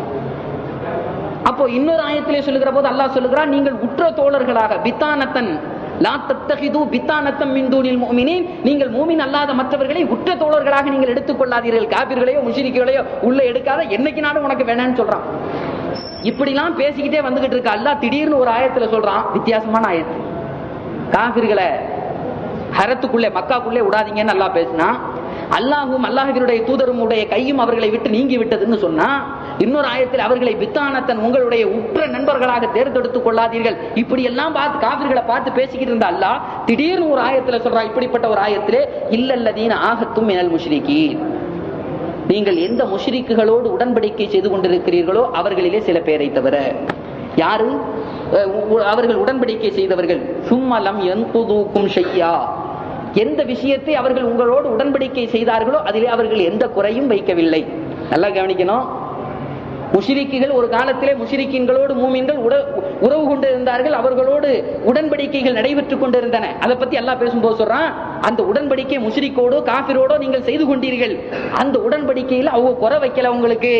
அப்போ இன்னொரு ஆயத்திலே சொல்லுகிற போது அல்லாஹ் சொல்லுகிறான் நீங்கள் உற்ற தோழர்களாக பித்தானத்தன் லா தத்தகிது பித்தானத்தம் மின் தூனில் முஃமினீன் நீங்கள் மூமின் அல்லாத மற்றவர்களை உற்ற தோழர்களாக நீங்கள் எடுத்துக் கொள்ளாதீர்கள் காபிர்களையோ முஷிரிக்களையோ உள்ள எடுக்காத என்னைக்குனாலும் உனக்கு வேணாம்னு சொல்றான் இப்படிலாம் பேசிக்கிட்டே வந்துகிட்டு இருக்க அல்லாஹ் திடீர்னு ஒரு ஆயத்துல சொல்றான் வித்தியாசமான ஆயத்து காபிர்களை ஹரத்துக்குள்ளே மக்காக்குள்ளே விடாதீங்கன்னு அல்லாஹ் பேசினா அல்லாஹும் அல்லாஹினுடைய தூதரும் உடைய கையும் அவர்களை விட்டு நீங்கி விட்டதுன்னு சொன்னா இன்னொரு ஆயத்தில் அவர்களை பித்தானத்தன் உங்களுடைய உற்ற நண்பர்களாக தேர்ந்தெடுத்துக் கொள்ளாதீர்கள் இப்படி எல்லாம் பார்த்து காவிர்களை பார்த்து பேசிக்கிட்டு இருந்த அல்லாஹ் திடீர்னு ஒரு ஆயத்துல சொல்றா இப்படிப்பட்ட ஒரு ஆயத்திலே இல்லல்லதீன ஆகத்தும் மினல் முஷ்ரிகீன் நீங்கள் எந்த முஷ்ரிக்குகளோடு உடன்படிக்கை செய்து கொண்டிருக்கிறீர்களோ அவர்களிலே சில பேரை தவிர யாரு அஹ் உ- அவர்கள் உடன்படிக்கை செய்தவர்கள் சும்மலம் எந்துதூக்கும் ஷையா எந்த விஷயத்தை அவர்கள் உங்களோடு உடன்படிக்கை செய்தார்களோ அதிலே அவர்கள் எந்த குறையும் வைக்கவில்லை நல்லா கவனிக்கணும் முஷிரிக்குகள் ஒரு காலத்திலே முஷிரிக்கின்களோடு மூமின்கள் உட- உறவு கொண்டு இருந்தார்கள் அவர்களோடு உடன்படிக்கைகள் நடைபெற்றுக் கொண்டிருந்தன அதை பத்தி எல்லாம் பேசும்போது சொல்றான் அந்த உடன்படிக்கை முஷிரிக்கோடோ காபிரோடோ நீங்கள் செய்து கொண்டீர்கள் அந்த உடன்படிக்கையில் அவங்க குறை வைக்கல உங்களுக்கு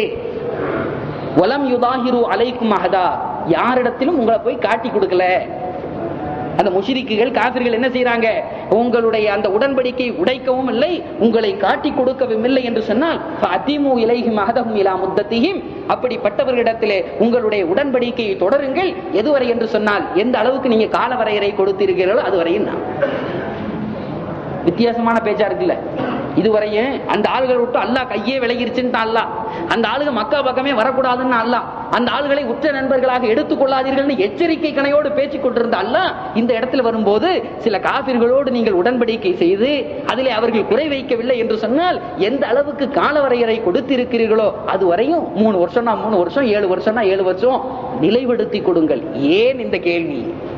வலம் யுதாஹிரு அலைக்கும் அஹதா யாரிடத்திலும் உங்களை போய் காட்டி கொடுக்கல அந்த முஷிரிக்குகள் காபிர்கள் என்ன செய்றாங்க உங்களுடைய அந்த உடன்படிக்கை உடைக்கவும் இல்லை உங்களை காட்டி கொடுக்கவும் இல்லை என்று சொன்னால் அதிமு இலைஹிம் அகதஹும் இலா முத்தத்திஹிம் அப்படிப்பட்டவர்களிடத்திலே உங்களுடைய உடன்படிக்கையை தொடருங்கள் எதுவரை என்று சொன்னால் எந்த அளவுக்கு நீங்க கால வரையறை கொடுத்திருக்கிறீர்களோ அதுவரையும் நான் வித்தியாசமான பேச்சா இருக்குல்ல இதுவரையும் அந்த ஆளுகளை விட்டு அல்லாஹ் கையே விலகிருச்சுன்னு அல்லாஹ் அந்த ஆளுக மக்கா பக்கமே வரக்கூடாதுன்னு அல்லாஹ் அந்த ஆளுகளை உற்ற நண்பர்களாக எடுத்துக் கொள்ளாதீர்கள்னு எச்சரிக்கை கணையோடு பேசிக் கொண்டிருந்த அல்லாஹ் இந்த இடத்துல வரும்போது சில காபிர்களோடு நீங்கள் உடன்படிக்கை செய்து அதிலே அவர்கள் குறை வைக்கவில்லை என்று சொன்னால் எந்த அளவுக்கு காலவரையறை கொடுத்திருக்கிறீர்களோ அது வரையும் மூணு வருஷம்னா மூணு வருஷம் ஏழு வருஷம்னா ஏழு வருஷம் நிலைப்படுத்தி கொடுங்கள் ஏன் இந்த கேள்வி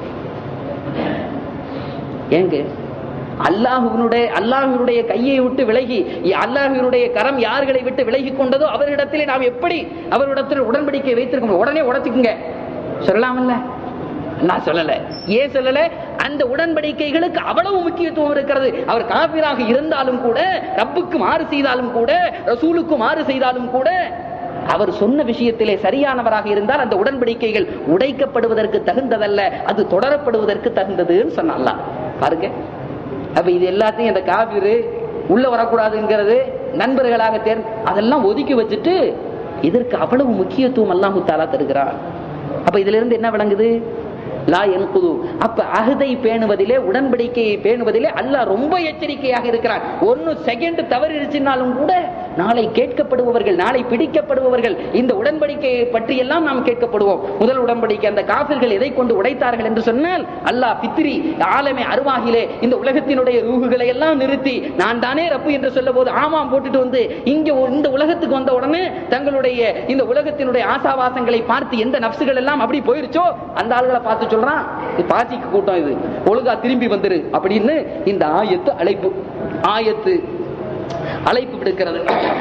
ஏங்க அல்லாஹுவினுடைய அல்லாஹுவினுடைய கையை விட்டு விலகி அல்லாஹுவினுடைய கரம் யார்களை விட்டு விலகி கொண்டதோ அவரிடத்திலே நாம் எப்படி அவரிடத்தில் உடன்படிக்கை வைத்திருக்கோம் உடனே உடச்சுக்குங்க சொல்லலாமல்ல நான் சொல்லல ஏன் சொல்லல அந்த உடன்படிக்கைகளுக்கு அவ்வளவு முக்கியத்துவம் இருக்கிறது அவர் காபிராக இருந்தாலும் கூட ரப்புக்கு மாறு செய்தாலும் கூட ரசூலுக்கு மாறு செய்தாலும் கூட அவர் சொன்ன விஷயத்திலே சரியானவராக இருந்தால் அந்த உடன்படிக்கைகள் உடைக்கப்படுவதற்கு தகுந்ததல்ல அது தொடரப்படுவதற்கு தகுந்ததுன்னு சொன்னாலாம் பாருங்க அப்ப இது எல்லாத்தையும் இந்த காபிரு உள்ள வரக்கூடாதுங்கிறது நண்பர்களாக தேர் அதெல்லாம் ஒதுக்கி வச்சுட்டு இதற்கு அவ்வளவு முக்கியத்துவம் அல்லாஹு தாலா தருகிறார் அப்ப இதுல இருந்து என்ன விளங்குது லா என்பது அப்ப அகதை பேணுவதிலே உடன்படிக்கையை பேணுவதிலே அல்லாஹ் ரொம்ப எச்சரிக்கையாக இருக்கிறார் ஒன்னு செகண்ட் தவறிடுச்சுனாலும் கூட நாளை கேட்கப்படுபவர்கள் நாளை பிடிக்கப்படுபவர்கள் இந்த உடன்படிக்கையை பற்றி எல்லாம் நாம் கேட்கப்படுவோம் முதல் உடன்படிக்கை அந்த காபிர்கள் எதை கொண்டு உடைத்தார்கள் என்று சொன்னால் அல்லாஹ் பித்ரி ஆலமே அருவாகிலே இந்த உலகத்தினுடைய ரூகுகளை எல்லாம் நிறுத்தி நான் தானே ரப்பு என்று சொல்ல போது ஆமாம் போட்டுட்டு வந்து இங்க ஒரு- இந்த உலகத்துக்கு வந்த உடனே தங்களுடைய இந்த உலகத்தினுடைய ஆசாவாசங்களை பார்த்து எந்த நப்சுகள் எல்லாம் அப்படி போயிருச்சோ அந்த ஆளுகளை பார்த்து சொல்றான் இது பாசிக்கு கூட்டம் இது ஒழுங்கா திரும்பி வந்துரு அப்படின்னு இந்த ஆயத்து அழைப்பு ஆயத்து அழைப்பு விடுக்கிறது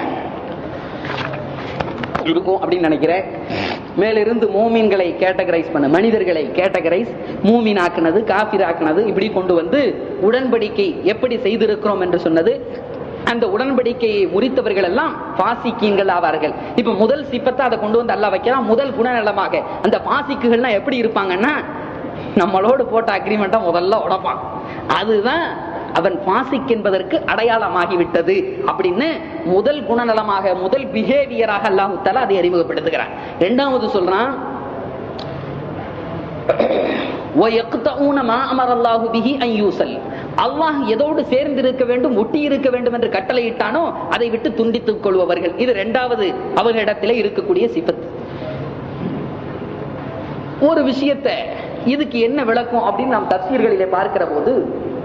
இருக்கும் அப்படின்னு நினைக்கிறேன் மேலிருந்து மூமின்களை கேட்டகரைஸ் பண்ண மனிதர்களை கேட்டகரைஸ் மூமின் ஆக்குனது காபிர் ஆக்குனது இப்படி கொண்டு வந்து உடன்படிக்கை எப்படி செய்திருக்கிறோம் என்று சொன்னது அந்த உடன்படிக்கையை முறித்தவர்கள் எல்லாம் பாசிக்கீன்கள் ஆவார்கள் இப்ப முதல் சிப்பத்தை அதை கொண்டு வந்து அல்ல வைக்கிறான் முதல் குணநலமாக அந்த பாசிக்குகள்னா எப்படி இருப்பாங்கன்னா நம்மளோடு போட்ட அக்ரிமெண்ட்டை முதல்ல உடைப்பான் அதுதான் அவன் பாசிக் என்பதற்கு அடையாளமாகிவிட்டது அப்படின்னு முதல் குணநலமாக முதல் பிஹேவியராக அல்லாஹு தஆலா அதை அறிமுகப்படுத்துகிறான் இரண்டாவது சொல்றான் وَيَقْطَعُونَ مَا أَمَرَ اللَّهُ بِهِ أَن يُوصَلْ அல்லாஹ் எதோடு சேர்ந்து இருக்க வேண்டும் ஒட்டி இருக்க வேண்டும் என்று கட்டளையிட்டானோ அதை விட்டு துண்டித்துக் கொள்பவர்கள் இது இரண்டாவது அவர்களிடத்திலே இருக்கக்கூடிய சிபத் ஒரு விஷயத்தை இதுக்கு என்ன விளக்கம் அப்படின்னு நாம் தப்சீர்களிலே பார்க்கிற போது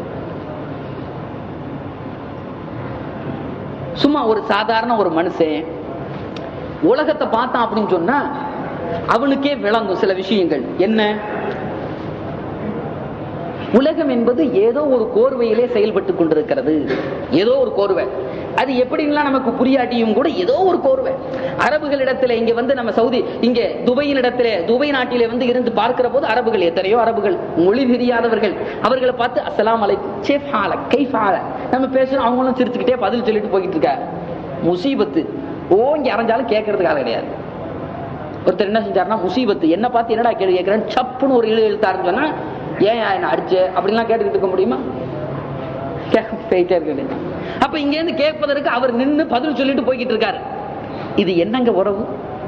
சும்மா ஒரு சாதாரண ஒரு மனுஷன் உலகத்தை பார்த்தான் அப்படின்னு சொன்னா அவனுக்கே விளங்கும் சில விஷயங்கள் என்ன உலகம் என்பது ஏதோ ஒரு கோர்வையிலே செயல்பட்டு கொண்டிருக்கிறது ஏதோ ஒரு கோர்வை அது எப்படின்லாம் நமக்கு புரியாட்டியும் கூட ஏதோ ஒரு கோர்வை அரபுகளிடத்துல இங்க வந்து நம்ம சவுதி இங்க துபையின் இடத்துல துபை நாட்டிலே வந்து இருந்து பார்க்கிற போது அரபுகள் எத்தனையோ அரபுகள் மொழி தெரியாதவர்கள் அவர்களை பார்த்து அஸ்ஸலாமு அலைக்கும் சேஃப் ஹால கைஃப் ஹால நம்ம பேசுறோம் அவங்களும் சிரிச்சுக்கிட்டே பதில் சொல்லிட்டு போயிட்டு இருக்கா முசீபத்து ஓங்கி அரைஞ்சாலும் கேட்கறதுக்காக கிடையாது ஒருத்தர் என்ன செஞ்சாருன்னா முசீபத்து என்ன பார்த்து என்னடா கேள்வி கேட்கிறேன் சப்புன்னு ஒரு இழு இழுத்தாருன்னு சொன்னா ஏன் என்ன அடிச்ச அப்படின்லாம் கேட்டுக்கிட்டு இருக்க முடியுமா கேட்க போயிட்டே இருக்க வேண்டியது. அப்ப இங்க இருந்து கேட்பதற்கு அவர் நின்னு பதில் சொல்லிட்டு போய்கிட்டு இருக்காரு இது என்னங்க உறவு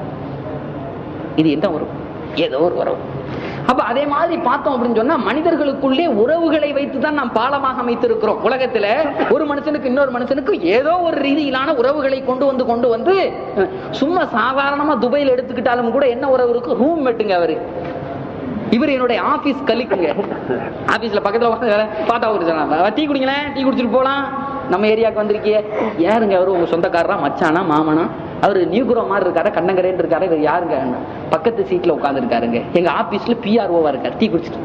இது என்ன உறவு ஏதோ ஒரு உறவு அப்ப அதே மாதிரி பார்த்தோம் அப்படின்னு சொன்னா மனிதர்களுக்குள்ளே உறவுகளை வைத்து தான் நாம் பாலமாக அமைத்திருக்கிறோம் உலகத்துல ஒரு மனுஷனுக்கு இன்னொரு மனுஷனுக்கு ஏதோ ஒரு ரீதியிலான உறவுகளை கொண்டு வந்து கொண்டு வந்து அஹ், சும்மா சாதாரணமா துபையில் எடுத்துக்கிட்டாலும் கூட என்ன உறவு இருக்கு ரூம் மேட்டுங்க அவரு இவர் என்னுடைய ஆபீஸ் கலிக்குங்க ஆபீஸ்ல பக்கத்துல உட்கார்ந்து வேலை பார்த்தா ஒரு சொன்னாங்க டீ குடிங்களேன் டீ குடிச்சிட்டு போலாம் நம்ம ஏரியாவுக்கு வந்திருக்கிய யாருங்க அவரு உங்க சொந்தக்காரரா மச்சானா மாமனா அவரு நியூகுரோ மாதிரி இருக்காரு கண்ணங்கரேன்னு இருக்காரு இவர் யாருங்க பக்கத்து சீட்ல உட்கார்ந்து இருக்காருங்க எங்க ஆபீஸ்ல பிஆர்ஓவா இருக்காரு டீ குடிச்சிட்டு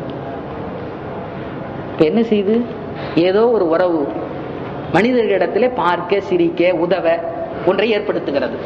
இப்ப என்ன செய்யுது ஏதோ ஒரு உறவு மனிதர்களிடத்திலே பார்க்க சிரிக்க உதவ ஒன்றை ஏற்படுத்துகிறது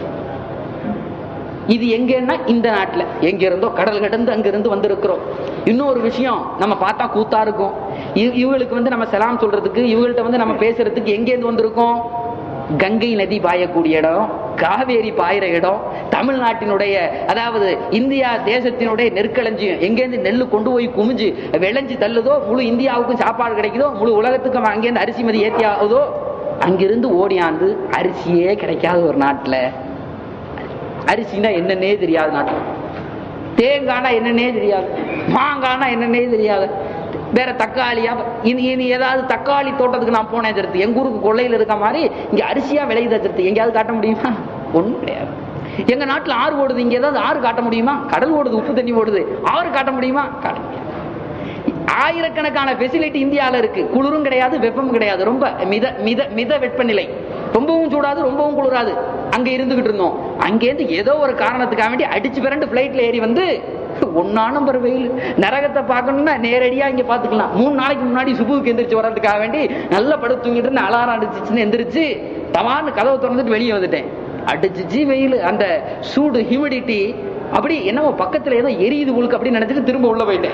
இது எங்கன்னா இந்த நாட்டுல எங்க இருந்தோ கடல் கடந்து அங்க இருந்து வந்திருக்கிறோம் இன்னொரு விஷயம் நம்ம பார்த்தா கூத்தா இருக்கும் இவ- இவங்களுக்கு வந்து நம்ம சலாம் சொல்றதுக்கு இவங்கள்ட்ட வந்து நம்ம பேசுறதுக்கு எங்க இருந்து வந்திருக்கோம் கங்கை நதி பாயக்கூடிய இடம் காவேரி பாயிற இடம் தமிழ்நாட்டினுடைய அதாவது இந்தியா தேசத்தினுடைய நெற்களஞ்சியம் எங்கேருந்து நெல்லு கொண்டு போய் குமிஞ்சு விளைஞ்சு தள்ளுதோ முழு இந்தியாவுக்கும் சாப்பாடு கிடைக்குதோ முழு உலகத்துக்கும் அங்கேருந்து அரிசி மதி ஏத்தி ஆகுதோ அங்கிருந்து ஓடியாந்து அரிசியே கிடைக்காத ஒரு நாட்டுல அரிசினா என்னன்னே தெரியாது நாட்டில் தேங்கானா என்னன்னே தெரியாது மாங்கானா என்னன்னே தெரியாது வேற தக்காளியா இனி இனி ஏதாவது தக்காளி தோட்டத்துக்கு நான் போனேன் சருத்து எங்க ஊருக்கு கொள்ளையில இருக்க மாதிரி இங்க அரிசியா விளையுத சருத்து எங்கேயாவது காட்ட முடியுமா ஒண்ணும் கிடையாது எங்க நாட்டுல ஆறு ஓடுது இங்க ஏதாவது ஆறு காட்ட முடியுமா கடல் ஓடுது உப்பு தண்ணி ஓடுது ஆறு காட்ட முடியுமா காட்ட முடியாது ஆயிரக்கணக்கான ஃபெசிலிட்டி இந்தியால இருக்கு குளிரும் கிடையாது வெப்பமும் கிடையாது ரொம்ப மித மித மித வெப்பநிலை ரொம்பவும் சூடாது ரொம்பவும் குளிராது அங்க இருந்துகிட்டு இருந்தோம் அங்கேருந்து ஏதோ ஒரு காரணத்துக்காக வேண்டி அடிச்சு பிறண்டு பிளைட்ல ஏறி வந்து ஒன்னா நம்பர் வெயில் நரகத்தை பார்க்கணும்னா நேரடியா இங்க பாத்துக்கலாம் மூணு நாளைக்கு முன்னாடி சுபுக்கு எந்திரிச்சு வர்றதுக்காக வேண்டி நல்லா படுத்து தூங்கிட்டு இருந்து அலாரம் அடிச்சிச்சுன்னு எந்திரிச்சு தவான்னு கதவை திறந்துட்டு வெளியே வந்துட்டேன் அடிச்சிச்சு வெயில் அந்த சூடு ஹியூமிடிட்டி அப்படி என்னமோ பக்கத்துல ஏதோ எரியுது உங்களுக்கு அப்படின்னு நினைச்சிட்டு திரும்ப உள்ள போயிட்டேன்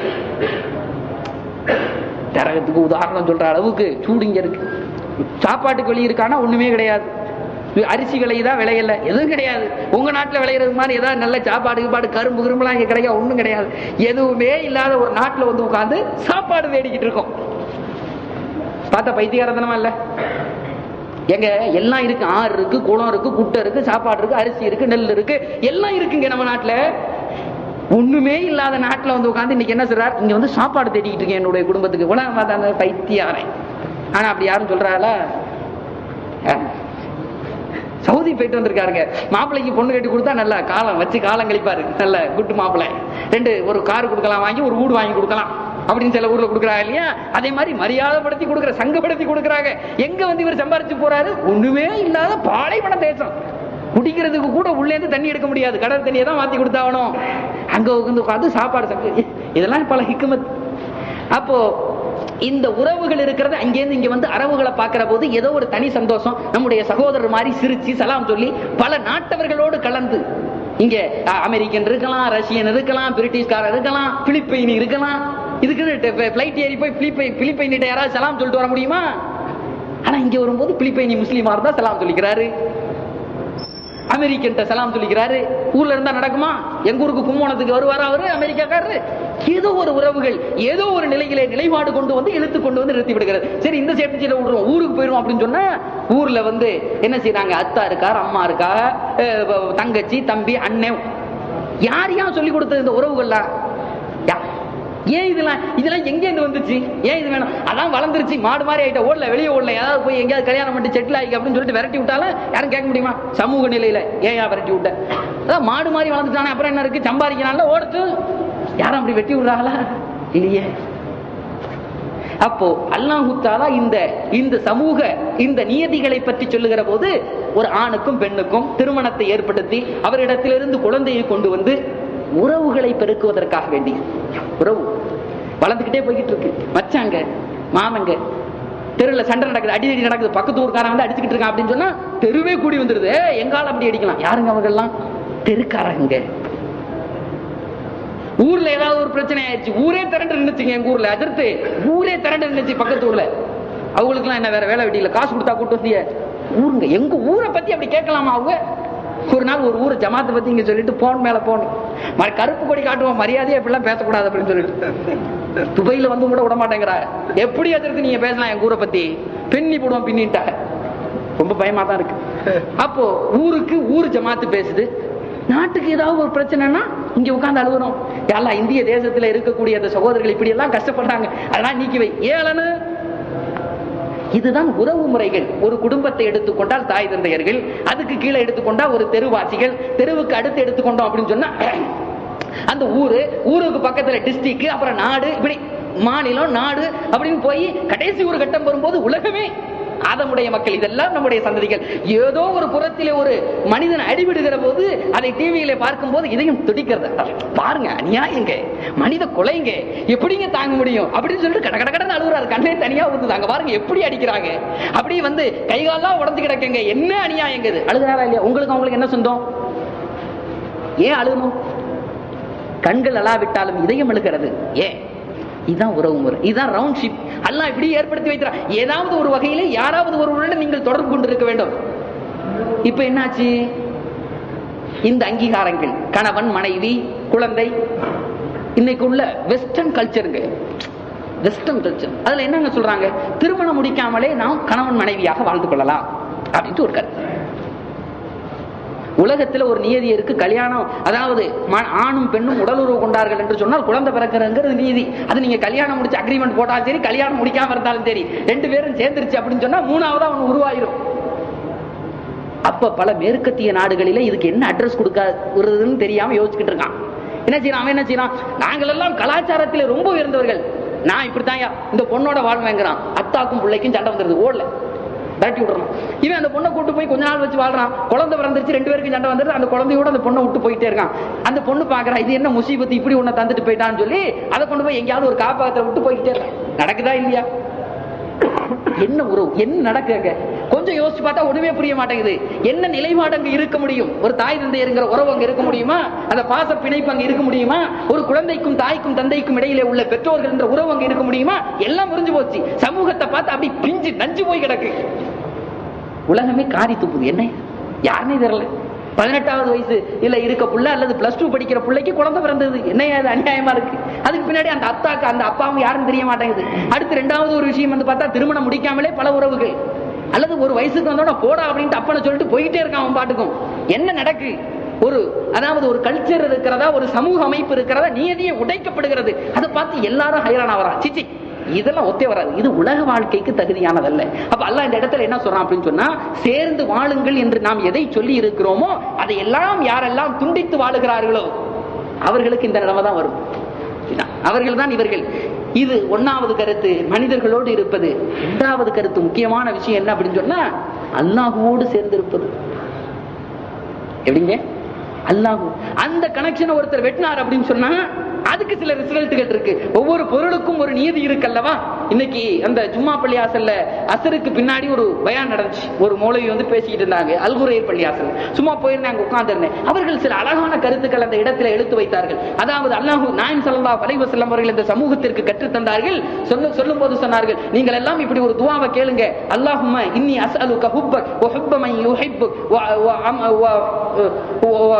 நரகத்துக்கு உதாரணம் சொல்ற அளவுக்கு சூடு இங்க இருக்கு சாப்பாட்டுக்கு வெளியே இருக்கானா ஒண்ணுமே கிடையாது அரிசி விளையுதா விளையல எதுவும் கிடையாது உங்க நாட்டுல விளையிறது மாதிரி ஏதாவது நல்ல சாப்பாடு கீப்பாடு கரும்பு கிரும்புலாம் இங்க கிடைக்க ஒண்ணும் கிடையாது எதுவுமே இல்லாத ஒரு நாட்டுல வந்து உட்கார்ந்து சாப்பாடு வேடிக்கிட்டு இருக்கோம் பார்த்தா பைத்தியகாரத்தனமா இல்ல எங்க எல்லாம் இருக்கு ஆறு இருக்கு குளம் இருக்கு குட்டை இருக்கு சாப்பாடு இருக்கு அரிசி இருக்கு நெல் இருக்கு எல்லாம் இருக்குங்க நம்ம நாட்டுல ஒண்ணுமே இல்லாத நாட்டுல வந்து உட்கார்ந்து இன்னைக்கு என்ன சொல்றாரு இங்க வந்து சாப்பாடு தேடிக்கிட்டு இருக்கேன் என்னுடைய குடும்பத்துக்கு கூட அந்த பைத்தியாரன் ஆனா அப்படி யாரும் சொல்றாளா சவுதி போயிட்டு வந்திருக்காருங்க மாப்பிள்ளைக்கு பொண்ணு கட்டி கொடுத்தா நல்லா காலம் வச்சு காலம் கழிப்பாரு நல்ல குட்டு மாப்பிள்ளை ரெண்டு ஒரு கார் கொடுக்கலாம் வாங்கி ஒரு வீடு வாங்கி கொடுக்கலாம் அப்படின்னு சில ஊர்ல கொடுக்குறாங்க இல்லையா அதே மாதிரி மரியாதைப்படுத்தி கொடுக்குற சங்கப்படுத்தி கொடுக்குறாங்க எங்க வந்து இவர் சம்பாரிச்சு போறாரு ஒண்ணுமே இல்லாத பாலைவன தேசம் குடிக்கிறதுக்கு கூட உள்ளே இருந்து தண்ணி எடுக்க முடியாது கடல் தண்ணியை தான் மாத்தி கொடுத்தாகணும் அங்க உட்காந்து உட்காந்து சாப்பாடு சாப்பிட்டு இதெல்லாம் பல ஹிக்குமத் அப்போ இந்த உறவுகள் இருக்கிறது அங்கேருந்து இங்க வந்து அரவுகளை பார்க்கிற போது ஏதோ ஒரு தனி சந்தோஷம் நம்முடைய சகோதரர் மாதிரி சிரிச்சு சலாம் சொல்லி பல நாட்டவர்களோடு கலந்து இங்க அஹ், அமெரிக்கன் இருக்கலாம் ரஷ்யன் இருக்கலாம் பிரிட்டிஷ்காரர் இருக்கலாம் பிலிப்பைன் இருக்கலாம் இதுக்கு பிளைட் ஏறி போய் பிலிப்பை பிலிப்பைனிட்ட யாராவது சலாம் சொல்லிட்டு வர முடியுமா ஆனா இங்க வரும்போது பிலிப்பைனி முஸ்லீமா இருந்தா சலாம் சொல்லிக்கிறாரு அமெரிக்கன்ட்ட சலாம் சொல்லிக்கிறாரு ஊர்ல இருந்தா நடக்குமா எங்க ஊருக்கு கும்போணத்துக்கு வருவாரா அவரு அமெரிக்காக்காரரு ஏதோ ஒரு உறவுகள் ஏதோ ஒரு நிலையிலே நிலைப்பாடு கொண்டு வந்து இழுத்து கொண்டு வந்து நிறுத்தி விடுகிறது சரி இந்த சேஃப்டி சீட்டை விடுறோம் ஊருக்கு போயிடும் அப்படின்னு சொன்னா ஊர்ல வந்து என்ன செய்யறாங்க அத்தா இருக்கார் அம்மா இருக்கா அஹ் தங்கச்சி தம்பி அண்ணன் யார் யார் சொல்லி கொடுத்தது இந்த உறவுகள்லாம் யா- ஏன் இதெல்லாம் இதெல்லாம் எங்க இருந்து வந்துச்சு ஏன் இது வேணும் அதான் வளர்ந்துருச்சு மாடு மாதிரி ஆயிட்ட ஓடல வெளியே ஓடல ஏதாவது போய் எங்கேயாவது கல்யாணம் பண்ணி செட்டில் ஆகி அப்படின்னு சொல்லிட்டு விரட்டி விட்டாலும் யாரும் கேட்க முடியுமா சமூக நிலையில ஏன் யா விரட்டி விட்ட அதான் மாடு மாதிரி வளர்ந்துட்டானே அப்புறம் என்ன இருக்கு சம்பாதிக்கிறான்ல ஓடுத்து யாரும் அப்படி வெட்டி விடுறாங்களா இல்லையே அப்போ அல்லாஹு தாலா இந்த இந்த சமூக இந்த நியதிகளை பற்றி சொல்லுகிற போது ஒரு ஆணுக்கும் பெண்ணுக்கும் திருமணத்தை ஏற்படுத்தி அவரிடத்திலிருந்து குழந்தையை கொண்டு வந்து உறவுகளை பெருக்குவதற்காக வேண்டி உறவு வளர்ந்துக்கிட்டே போய்கிட்டு இருக்கு மச்சாங்க மாமங்க தெருவுல சண்டை நடக்குது அடி அடி நடக்குது பக்கத்து ஊர்க்காரன் வந்து அடிச்சுக்கிட்டு இருக்கான் அப்படின்னு சொன்னா தெருவே கூடி வந்துருது "ஏய், எங்கால அப்படி அடிக்கலாம் யாருங்க அவங்கெல்லாம் தெருக்காரங்க ஊர்ல ஏதாவது ஒரு பிரச்சனை ஆயிடுச்சு ஊரே திரண்டு நின்னுச்சுங்க எங்க ஊர்ல அதிர்த்து ஊரே திரண்டு நின்னுச்சு பக்கத்து ஊர்ல அவங்களுக்கு எல்லாம் என்ன வேற வேலை வெட்டியில காசு கொடுத்தா கூட்டு வந்திய ஊருங்க எங்க ஊரை பத்தி அப்படி கேட்கலாமா அவங்க ஒரு நாள் ஒரு ஊரை ஜமாத்தை பத்தி இங்க சொல்லிட்டு போன் மேல போகணும் மறு கருப்பு கொடி காட்டுவோம் மரியாதையா இப்படிலாம் பேசக்கூடாது அப்படின்னு சொல்லிட்டு துபையில வந்து கூட விட மாட்டேங்கிறா எப்படி எதிர்த்து நீங்க பேசலாம் எங்க ஊரை பத்தி பின்னி போடுவோம் பின்னிட்டா ரொம்ப பயமா தான் இருக்கு அப்போ ஊருக்கு ஊர் ஜமாத்து பேசுது நாட்டுக்கு ஏதாவது ஒரு பிரச்சனைனா இங்க உட்கார்ந்து அழுகுறோம் எல்லாம் இந்திய தேசத்துல இருக்கக்கூடிய அந்த சகோதரர்கள் இப்படி எல்லாம் கஷ்டப்படுறாங்க அதெல்லாம் நீக்கி வை ஏளனு இதுதான் உறவு முறைகள் ஒரு குடும்பத்தை எடுத்துக்கொண்டால் தாய் தந்தையர்கள் அதுக்கு கீழே எடுத்துக்கொண்டா ஒரு தெருவாசிகள் தெருவுக்கு அடுத்து எடுத்துக்கொண்டோம் அப்படின்னு சொன்னா அந்த ஊரு ஊருக்கு பக்கத்துல டிஸ்ட்ரிக்ட் அப்புறம் நாடு இப்படி மாநிலம் நாடு அப்படின்னு போய் கடைசி ஒரு கட்டம் வரும்போது உலகமே ஆதமுடைய மக்கள் இதெல்லாம் நம்முடைய சந்ததிகள் ஏதோ ஒரு புறத்திலே ஒரு மனிதன் அடிவிடுகிற போது அதை டிவியில பார்க்கும் போது இதையும் துடிக்கிறது பாருங்க அநியாயங்க மனித கொலைங்க எப்படிங்க தாங்க முடியும் அப்படின்னு சொல்லிட்டு கட கட கடன்னு அழுகுறாரு கண்ணே தனியா ஊத்துது அங்க பாருங்க எப்படி அடிக்கிறாங்க அப்படி வந்து கைகாலாம் உடஞ்சு கிடக்குங்க என்ன அநியாயங்க இது அழுகிறாரா இல்லையா உங்களுக்கு அவங்களுக்கு என்ன சொந்தம் ஏன் அழுகணும் கண்கள் அழாவிட்டாலும் இதயம் அழுகிறது ஏன் இதுதான் உறவு முறை இதுதான் ரவுண்ட் ஷிப் அல்லாஹ் இப்படி ஏற்படுத்தி வைக்கிறான் ஏதாவது ஒரு வகையில யாராவது ஒருவருடன் நீங்கள் தொடர்பு கொண்டிருக்க வேண்டும் இப்ப என்னாச்சு இந்த அங்கீகாரங்கள் கணவன் மனைவி குழந்தை இன்னைக்கு உள்ள வெஸ்டர்ன் கல்ச்சருங்க வெஸ்டர்ன் கல்ச்சர் அதுல என்னங்க சொல்றாங்க திருமணம் முடிக்காமலே நாம் கணவன் மனைவியாக வாழ்ந்து கொள்ளலாம் அப்படின்ட்டு ஒரு கருத்து உலகத்துல ஒரு நியதி இருக்கு கல்யாணம் அதாவது ம- ஆணும் பெண்ணும் உடலுறவு கொண்டார்கள் என்று சொன்னால் குழந்தை பிறக்கிறதுங்கிறது நீதி அது நீங்க கல்யாணம் முடிச்சு அக்ரிமெண்ட் போட்டாலும் சரி கல்யாணம் முடிக்காம இருந்தாலும் சரி ரெண்டு பேரும் சேர்ந்துருச்சு அப்படின்னு சொன்னா மூணாவதா அவன் உருவாயிரும் அப்ப பல மேற்கத்திய நாடுகளில இதுக்கு என்ன அட்ரஸ் கொடுக்கறதுன்னு தெரியாம யோசிச்சுக்கிட்டு இருக்கான் என்ன செய்யறான் அவன் என்ன செய்யறான் நாங்கள் எல்லாம் கலாச்சாரத்திலே ரொம்ப உயர்ந்தவர்கள் நான் இப்படித்தான் இந்த பொண்ணோட வாழ்வேங்கிறான் அத்தாக்கும் பிள்ளைக்கும் சண்டை வந்துருது ஓடல விரட்டி விடுறான் இவன் அந்த பொண்ணை கூட்டு போய் கொஞ்ச நாள் வச்சு வாழ்றான் குழந்தை பிறந்துருச்சு ரெண்டு பேருக்கும் சண்டை வந்துருது அந்த குழந்தையோட அந்த பொண்ணை விட்டு போயிட்டே இருக்கான் அந்த பொண்ணு பாக்குறா இது என்ன முசீபத்து இப்படி உன்னை தந்துட்டு போயிட்டான்னு சொல்லி அதை கொண்டு போய் எங்கேயாவது ஒரு காப்பாத்துல விட்டு போய்கிட்டே இருக்கான் நடக்குதா இல்லையா என்ன உறவு என்ன நடக்குங்க கொஞ்சம் யோசிச்சு பார்த்தா ஒண்ணுமே புரிய மாட்டேங்குது என்ன நிலைப்பாடு அங்க இருக்க முடியும் ஒரு தாய் தந்தையருங்கிற உறவு அங்க இருக்க முடியுமா அந்த பாச பிணைப்பு அங்க இருக்க முடியுமா ஒரு குழந்தைக்கும் தாய்க்கும் தந்தைக்கும் இடையிலே உள்ள பெற்றோர்கள் என்ற உறவு அங்க இருக்க முடியுமா எல்லாம் முறிஞ்சு போச்சு சமூகத்தை பார்த்து அப்படி பிஞ்சு நஞ்சு போய் கிடக்கு உலகமே காரி துப்புது என்ன யாருன்னே தெரியல பதினெட்டாவது வயசு இல்ல இருக்க புள்ள அல்லது பிளஸ் டூ படிக்கிற பிள்ளைக்கு குழந்தை பிறந்தது என்ன அது அநியாயமா இருக்கு அதுக்கு பின்னாடி அந்த அத்தாக்கு அந்த அப்பாவும் யாரும் தெரிய மாட்டேங்குது அடுத்து ரெண்டாவது ஒரு விஷயம் வந்து பார்த்தா திருமணம் முடிக்காமலே பல உறவுகள் அல்லது ஒரு வயசுக்கு வந்தோட போடா அப்படின்ட்டு அப்பனை சொல்லிட்டு போயிட்டே இருக்கான் அவன் பாட்டுக்கும் என்ன நடக்கு ஒரு அதாவது ஒரு கல்ச்சர் இருக்கிறதா ஒரு சமூக அமைப்பு இருக்கிறதா நியதியை உடைக்கப்படுகிறது அதை பார்த்து எல்லாரும் ஹைரான் ஆவரா சிச்சி இதெல்லாம் ஒத்தே வராது இது உலக வாழ்க்கைக்கு தகுதியானதல்ல அப்ப அல்லாஹ் இந்த இடத்துல என்ன சொல்றான் அப்படின்னு சொன்னா சேர்ந்து வாழுங்கள் என்று நாம் எதை சொல்லி இருக்கிறோமோ அதை எல்லாம் யாரெல்லாம் துண்டித்து வாழுகிறார்களோ அவர்களுக்கு இந்த நிலைமை தான் வரும் அவர்கள் தான் இவர்கள் இது ஒன்னாவது கருத்து மனிதர்களோடு இருப்பது இரண்டாவது கருத்து முக்கியமான விஷயம் என்ன அப்படின்னு சொன்னா அல்லாஹுவோடு சேர்ந்து இருப்பது எப்படிங்க அல்லாஹு அந்த கனெக்ஷனை ஒருத்தர் வெட்டினார் அப்படின்னு சொன்னா அதுக்கு சில ரிசல்ட்டுகள் இருக்கு ஒவ்வொரு பொருளுக்கும் ஒரு நீதி இருக்குல்லவா இன்னைக்கு அந்த ஜும்மா பள்ளியாசல்ல அசருக்கு பின்னாடி ஒரு பயான் நடந்துச்சு ஒரு மூலவி வந்து பேசிக்கிட்டு இருந்தாங்க அல்குரையர் பள்ளியாசல் சும்மா போயிருந்தாங்க உட்கார்ந்திருந்தேன் அவர்கள் சில அழகான கருத்துக்கள் அந்த இடத்துல எடுத்து வைத்தார்கள் அதாவது அல்லாஹு நாயம் ஸல்லல்லாஹு அலைஹி வஸல்லம் அவர்கள் இந்த சமூகத்திற்கு கற்றுத் தந்தார்கள் சொல்ல சொல்லும் போது சொன்னார்கள் நீங்கள் எல்லாம் இப்படி ஒரு துவாவை கேளுங்க அல்லாஹும்ம இன்னி அஸ்அலுக ஹுப்பக் வ ஹுப்ப மன் யுஹிப்புக் வ வ அம் வ வ